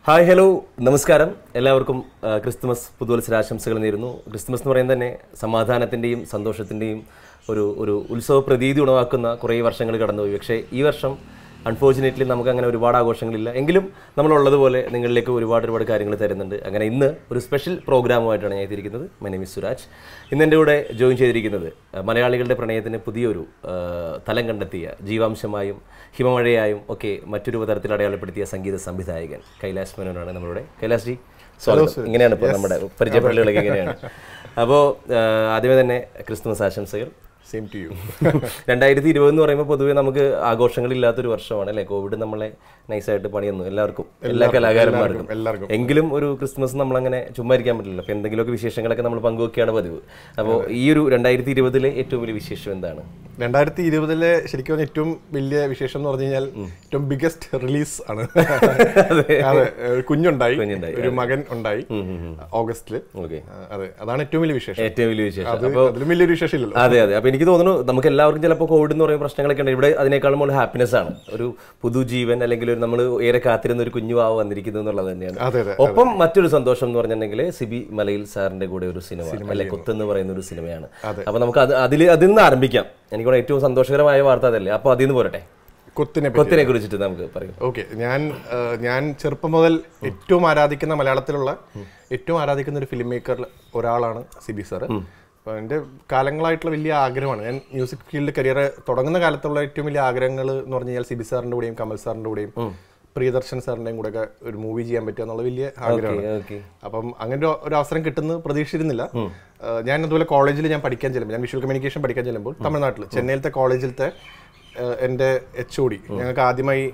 Hi hello നമസ്കാരം എല്ലാവർക്കും ആ, ക്രിസ്തുമസ് പുതുവത്സരാശംസകൾ നേരുന്നു ക്രിസ്തുമസ് എന്ന് പറയുന്നത് തന്നെ സമാധാനത്തിൻ്റെയും സന്തോഷത്തിൻ്റെയും ഒരു ഒരു ഉത്സവ പ്രതീതി ഉണവാക്കുന്ന കുറേ വർഷങ്ങൾ കടന്നുപോയി പക്ഷേ ഈ വർഷം അൺഫോർച്ചുനേറ്റ്ലി നമുക്ക് അങ്ങനെ ഒരുപാട് ആഘോഷങ്ങളില്ല എങ്കിലും നമ്മളുള്ളതുപോലെ നിങ്ങളിലേക്ക് ഒരുപാട് ഒരുപാട് കാര്യങ്ങൾ തരുന്നുണ്ട് അങ്ങനെ ഇന്ന് ഒരു സ്പെഷ്യൽ പ്രോഗ്രാമുമായിട്ടാണ് ഞാൻ എത്തിയിരിക്കുന്നത് മൈ നെയിം ഇസ് സുരാജ് ഇന്ന് എൻ്റെ കൂടെ ജോയിൻ ചെയ്തിരിക്കുന്നത് ആ, മലയാളികളുടെ പ്രണയത്തിന് പുതിയൊരു ആ, തലം കണ്ടെത്തിയ ജീവാംശമായും ഹിമമഴയായും ഒക്കെ മറ്റൊരു തരത്തിൽ അടയാളപ്പെടുത്തിയ സംഗീത സംവിധായകൻ കൈലാസ് മേനോനാണ് നമ്മളുടെ കൈലാസ് ജി സ്വാഗതം ഇങ്ങനെയാണ് ഇപ്പോൾ നമ്മുടെ പരിചയപ്പെടലുകളൊക്കെ ഇങ്ങനെയാണ് അപ്പോൾ ആദ്യമേ തന്നെ ക്രിസ്തുമസ് ആശംസകൾ സെയിം ടു യു രണ്ടായിരത്തി ഇരുപത് എന്ന് പറയുമ്പോൾ പൊതുവെ നമുക്ക് ആഘോഷങ്ങളില്ലാത്തൊരു വർഷമാണ് അല്ലേ കോവിഡ് നമ്മളെ നൈസായിട്ട് പണിയുന്നു എല്ലാവർക്കും എല്ലാ കലാകാരന്മാർക്കും എല്ലാവർക്കും എങ്കിലും ഒരു ക്രിസ്മസ് നമ്മളങ്ങനെ ചുമ്മാ ഇരിക്കാൻ പറ്റില്ല അപ്പോൾ എന്തെങ്കിലുമൊക്കെ വിശേഷങ്ങളൊക്കെ നമ്മൾ പങ്കുവെക്കുകയാണ് പതിവ് അപ്പോൾ ഈ ഒരു രണ്ടായിരത്തി ഇരുപതിലെ ഏറ്റവും വലിയ വിശേഷം എന്താണ് രണ്ടായിരത്തി ഇരുപതിലെ ശരിക്കും പറഞ്ഞാൽ ഏറ്റവും വലിയ വിശേഷം എന്ന് പറഞ്ഞു കഴിഞ്ഞാൽ ഏറ്റവും ബിഗസ്റ്റ് റിലീസ് ആണ് അതെ ഒരു കുഞ്ഞുണ്ടായി ഒരു മകൻ ഉണ്ടായി ഓഗസ്റ്റില് ഓക്കെ ആ, അതെ അതാണ് ഏറ്റവും വലിയ വിശേഷം ഏറ്റവും വലിയ വിശേഷം അത് അതിലും വലിയൊരു വിശേഷം ഇല്ലല്ലോ അതെ അതെ അപ്പൊ എനിക്ക് തോന്നുന്നു നമുക്ക് എല്ലാവർക്കും ചിലപ്പോൾ കോവിഡ് എന്ന് പറയുന്ന പ്രശ്നങ്ങളൊക്കെ ഉണ്ട് ഇവിടെ അതിനേക്കാളും കൂടുതൽ ഹാപ്പിനെസ് ആണ് ഒരു പുതുജീവൻ അല്ലെങ്കിൽ ഒരു നമ്മൾ ഏറെ കാത്തിരുന്ന ഒരു കുഞ്ഞുവാവ് വന്നിരിക്കുന്നു എന്നുള്ളത് തന്നെയാണ് അതെ അതെ ഒപ്പം മറ്റൊരു സന്തോഷം എന്ന് പറഞ്ഞിട്ടുണ്ടെങ്കിൽ സിബി മലയിൽ സാറിന്റെ കൂടെ ഒരു സിനിമ അല്ലെ കൊത്ത് എന്ന് പറയുന്ന ഒരു സിനിമയാണ് അപ്പൊ നമുക്ക് അത് അതിൽ അതിൽ നിന്ന് ആരംഭിക്കാം എനിക്ക് തോന്നുന്നു ഏറ്റവും സന്തോഷകരമായ വാർത്ത അതല്ലേ അപ്പൊ അതിൽ നിന്ന് പോരട്ടെ കൊത്തിനെ പറ്റി കൊത്തിനെ കുറിച്ചിട്ട് നമുക്ക് പറയും ഓക്കെ ഞാൻ ആ, ഞാൻ ചെറുപ്പം മുതൽ ഏറ്റവും ആരാധിക്കുന്ന മലയാളത്തിലുള്ള ഏറ്റവും ആരാധിക്കുന്ന ഒരു ഫിലിം മേക്കർ ഒരാളാണ് സിബി സാർ അപ്പോൾ എൻ്റെ കാലങ്ങളായിട്ടുള്ള വലിയ ആഗ്രഹമാണ് ഞാൻ മ്യൂസിക് ഫീൽഡ് കരിയർ തുടങ്ങുന്ന കാലത്തുള്ള ഏറ്റവും വലിയ ആഗ്രഹങ്ങൾ എന്ന് പറഞ്ഞു കഴിഞ്ഞാൽ സിബി സാറിൻ്റെ കൂടെയും കമൽ സാറിൻ്റെ കൂടെയും പ്രിയദർശൻ സാറിൻ്റെയും കൂടെ ഒക്കെ ഒരു മൂവി ചെയ്യാൻ പറ്റുക എന്നുള്ള വലിയ ആഗ്രഹമാണ് ഓക്കെ അപ്പം അങ്ങനെ ഒരു- ഒരു അവസരം കിട്ടുന്ന പ്രതീക്ഷിച്ചിരുന്നില്ല ആ, ഞാൻ അതുപോലെ കോളേജിൽ ഞാൻ പഠിക്കാൻ ചെല്ലുമ്പോൾ ഞാൻ വിഷ്വൽ കമ്മ്യൂണിക്കേഷൻ പഠിക്കാൻ ചെല്ലുമ്പോൾ തമിഴ്നാട്ടിൽ ചെന്നൈയിലത്തെ കോളേജിലത്തെ ആ, എൻ്റെ എച്ച് ഒ ഡി ഞങ്ങൾക്ക് ആദ്യമായി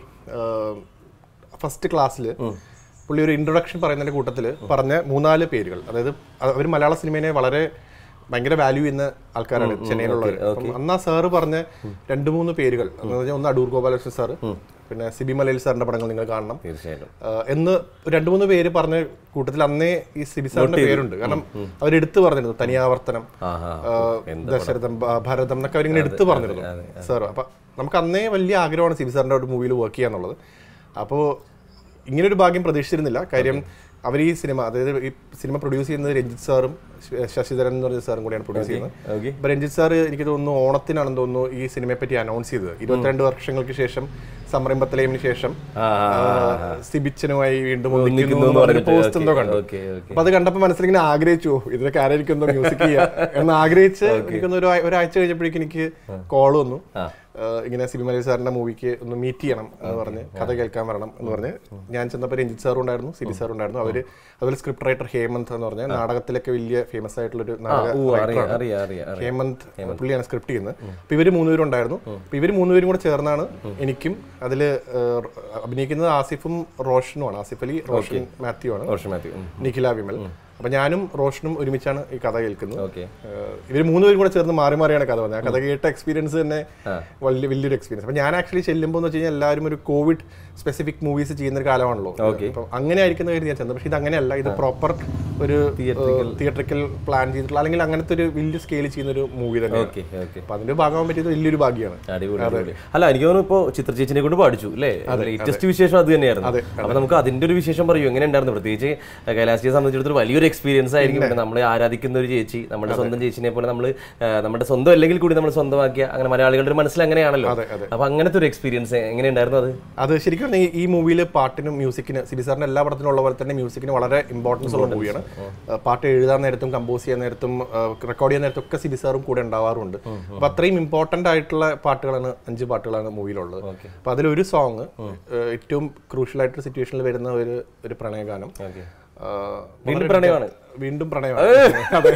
ഫസ്റ്റ് ക്ലാസ്സിൽ പുള്ളി ഒരു ഇൻട്രൊഡക്ഷൻ പറയുന്നതിന്റെ കൂട്ടത്തിൽ പറഞ്ഞ മൂന്നാല് പേരുകൾ അതായത് അവർ മലയാള സിനിമയെ വളരെ ഭയങ്കര വാല്യൂ ചെയ്യുന്ന ആൾക്കാരാണ് ചെന്നൈയിലുള്ളവർ അപ്പം അന്ന് ആ സാറ് പറഞ്ഞ രണ്ട് മൂന്ന് പേരുകൾ എന്ന് പറഞ്ഞാൽ ഒന്ന് അടൂർ ഗോപാലകൃഷ്ണൻ സാറ് പിന്നെ സിബി മലയിൽ സാറിന്റെ പടങ്ങൾ നിങ്ങൾ കാണണം തീർച്ചയായിട്ടും ആഹ് എന്ന് രണ്ടു മൂന്ന് പേര് പറഞ്ഞ കൂട്ടത്തിൽ അന്നേ ഈ സിബി സാറിന്റെ പേരുണ്ട് കാരണം അവരെടുത്ത് പറഞ്ഞിരുന്നു തനിയാവർത്തനം ആഹാ ആഹ് ദശരഥം ഭ- ഭരതം എന്നൊക്കെ അവരിങ്ങനെ എടുത്ത് പറഞ്ഞിരുന്നു സാർ അപ്പൊ നമുക്ക് അന്നേ വലിയ ആഗ്രഹമാണ് സിബി സാറിന്റെ ഒരു മൂവിയിൽ വർക്ക് ചെയ്യാന്നുള്ളത് അപ്പോൾ ഇങ്ങനെ ഒരു ഭാഗ്യം പ്രതീക്ഷിച്ചിരുന്നില്ല കാര്യം അവർ ഈ സിനിമ അതായത് ഈ സിനിമ പ്രൊഡ്യൂസ് ചെയ്യുന്നത് രഞ്ജിത്ത് സാറും ശ- ശശിധരൻ എന്ന് പറഞ്ഞ സാറും കൂടിയാണ് പ്രൊഡ്യൂസ് ചെയ്യുന്നത് ഓക്കെ അപ്പൊ രഞ്ജിത്ത് സാർ എനിക്ക് തോന്നുന്നു ഓണത്തിനാണെന്ന് തോന്നുന്നു ഈ സിനിമയെ പറ്റി അനൗൺസ് ചെയ്തത് ഇരുപത്തിരണ്ട് വർഷങ്ങൾക്ക് ശേഷം സംരംഭത്തിലേമിന് ശേഷം ആ ആഹ് സിബിച്ചനുമായി വീണ്ടും ഒന്നിക്കുന്നു ഒന്നിക്കുന്നു എന്ന് എന്ന് പറഞ്ഞ പറഞ്ഞിട്ട് പോസ്റ്റ് എന്തോ കണ്ടു ഓക്കെ ഓക്കെ അപ്പൊ അത് കണ്ടപ്പോ മനസ്സിലിങ്ങനെ ആഗ്രഹിച്ചു "ഓ, ഇതിലൊക്കെ ആരായിരിക്കും എന്തോ മ്യൂസിക് ചെയ്യാ എന്ന് ആഗ്രഹിച്ച് എനിക്കൊന്ന് ഒരു ആഴ്- ഒരാഴ്ച കഴിഞ്ഞപ്പോഴേക്കും എനിക്ക് കോൾ വന്നു ആ. ആഹ് ഇങ്ങനെ സിബി മലയിൽ സാറിന്റെ മൂവിക്ക് ഒന്ന് മീറ്റ് ചെയ്യണം എന്ന് പറഞ്ഞ് കഥ കേൾക്കാൻ വരണം എന്ന് പറഞ്ഞ് ഞാൻ ചെന്നപ്പോൾ രഞ്ജിത്ത് സാറും ഉണ്ടായിരുന്നു സിബി സാറും ഉണ്ടായിരുന്നു അവര് അതുപോലെ സ്ക്രിപ്റ്റ് റൈറ്റർ ഹേമന്ത് എന്ന് പറഞ്ഞ നാടകത്തിലൊക്കെ വലിയ ഫേമസ് ആയിട്ടുള്ള ഒരു നാടക ഓ writer അറിയാം ആണ്. അറിയാം അറിയാം അറിയാം ഹേമന്ത് പുള്ളിയാണ് സ്ക്രിപ്റ്റ് ചെയ്യുന്നത് അപ്പൊ ഇവര് മൂന്നുപേരും ഉണ്ടായിരുന്നു അപ്പൊ ഇവര് മൂന്നുപേരും കൂടെ ചേർന്നാണ് എനിക്കും അതില് ഏഹ്, അഭിനയിക്കുന്നത് ആസിഫും റോഷനുമാണ് ആസിഫ് അലി റോഷൻ മാത്യു ആണ് റോഷൻ മാത്യു ഉം. നിഖില വിമൽ അപ്പൊ ഞാനും റോഷനും ഒരുമിച്ചാണ് ഈ കഥ കേൾക്കുന്നത് ഓക്കെ ഏഹ്, ഇവര് മൂന്നുപേരും കൂടെ ചേർന്ന് മാറി മാറിയാണ് കഥ പറഞ്ഞത് ആ കഥ കേട്ട എക്സ്പീരിയൻസ് തന്നെ വലിയ വലിയൊരു എക്സ്പീരിയൻസ് അപ്പൊ ഞാൻ ആക്ച്വലി ചെല്ലുമ്പോൾ എന്ന് വെച്ച് കഴിഞ്ഞാൽ എല്ലാവരും ഒരു കോവിഡ് സ്പെസിഫിക് മൂവീസ് ചെയ്യുന്ന ഒരു കാലമാണല്ലോ അപ്പം അങ്ങനെ ആയിരിക്കുന്ന കാര്യം ഞാൻ ചെന്നത് പക്ഷെ ഇത് അങ്ങനെയല്ല ഇത് പ്രോപ്പർ ഒരു തിയേറ്ററിക്കൽ പ്ലാൻ ചെയ്തിട്ടുള്ള അല്ലെങ്കിൽ അങ്ങനത്തെ ഒരു വലിയ സ്കെയിൽ ചെയ്യുന്ന ഒരു മൂവി തന്നെ ഓക്കെ ഓക്കെ അപ്പൊ അതിന്റെ ഭാഗമാകാൻ പറ്റിയത് വലിയൊരു ഭാഗ്യമാണ് അടിപൊളി അടിപൊളി അല്ല എനിക്ക് തോന്നുന്നു ഇപ്പോ ചിത്ര ചേച്ചിനെ കൊണ്ട് പഠിച്ചു അല്ലേ ലേറ്റസ്റ്റ് വിശേഷം അത് തന്നെയായിരുന്നു അപ്പൊ നമുക്ക് അതിന്റെ ഒരു വിശേഷം പറയൂ എങ്ങനെ ഉണ്ടായിരുന്നു പ്രത്യേകിച്ച് കൈലാസിയെ സംബന്ധിച്ചിടത്തോളം വലിയൊരു എക്സ്പീരിയൻസ് ആയിരിക്കും പിന്നെ നമ്മളെ ആരാധിക്കുന്ന ഒരു ചേച്ചി നമ്മുടെ സ്വന്തം ചേച്ചിനെ പോലെ നമ്മൾ നമ്മുടെ സ്വന്തം അല്ലെങ്കിൽ കൂടി നമ്മൾ സ്വന്തമാക്കിയ അങ്ങനെ മലയാളികളുടെ ഒരു മനസ്സിൽ അങ്ങനെയാണല്ലോ അതെ അതെ അപ്പൊ അങ്ങനത്തെ ഒരു എക്സ്പീരിയൻസ് എങ്ങനെ ഉണ്ടായിരുന്നു അത് അത് ശരിക്കും പറഞ്ഞാൽ ഈ- ഈ മൂവിയിൽ പാട്ടിനും മ്യൂസിക്കിന് സിബി സാറിന്റെ എല്ലാ പടത്തിനും ഉള്ള പോലെ തന്നെ മ്യൂസിക്കിന് വളരെ ഇമ്പോർട്ടൻസ് ഉള്ള മൂവിയാണ് പാട്ട് എഴുതാൻ നേരത്തും കമ്പോസ് ചെയ്യാൻ നേരത്തും റെക്കോർഡ് ചെയ്യാൻ നേരത്തും ഒക്കെ സിബി സാറും കൂടെ ഉണ്ടാവാറുണ്ട് അപ്പൊ അത്രയും ഇമ്പോർട്ടന്റ് ആയിട്ടുള്ള പാട്ടുകളാണ് അഞ്ച് പാട്ടുകളാണ് മൂവിയിലുള്ളത് അപ്പൊ അതിലൊരു സോങ് ഏറ്റവും ക്രൂഷ്യൽ ആയിട്ടുള്ള സിറ്റുവേഷനിൽ വരുന്ന ഒരു ഒരു പ്രണയഗാനം ഓക്കെ ആ, വീണ്ടും പ്രണയമാണ് വീണ്ടും പ്രണയമാണ് അതെ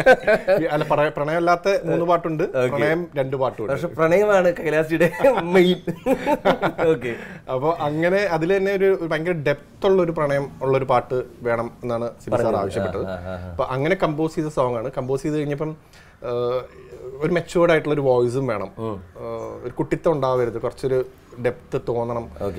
അല്ല പ്രണയ- പ്രണയമല്ലാത്ത മൂന്ന് പാട്ടുണ്ട് പ്രണയം രണ്ട് പാട്ടുണ്ട് പക്ഷെ പ്രണയമാണ് കൈലാസിയുടെ മെയിൻ ഓക്കെ അപ്പോൾ അങ്ങനെ അതിൽ തന്നെ ഒരു ഒരു ഭയങ്കര ഡെപ്ത് ഉള്ള ഒരു പ്രണയം ഉള്ള ഒരു പാട്ട് വേണം എന്നാണ് സിബി സാർ ആവശ്യപ്പെട്ടത് അപ്പൊ അങ്ങനെ കമ്പോസ് ചെയ്ത സോങ് ആണ് കമ്പോസ് ചെയ്ത് കഴിഞ്ഞപ്പം ആ, ഒരു മെച്ചുവേർഡ് ആയിട്ടുള്ള ഒരു വോയിസും വേണം ആ, ഒരു കുട്ടിത്തം ഉണ്ടാവരുത് കുറച്ചൊരു ഡെപ്ത് തോന്നണം ഓക്കെ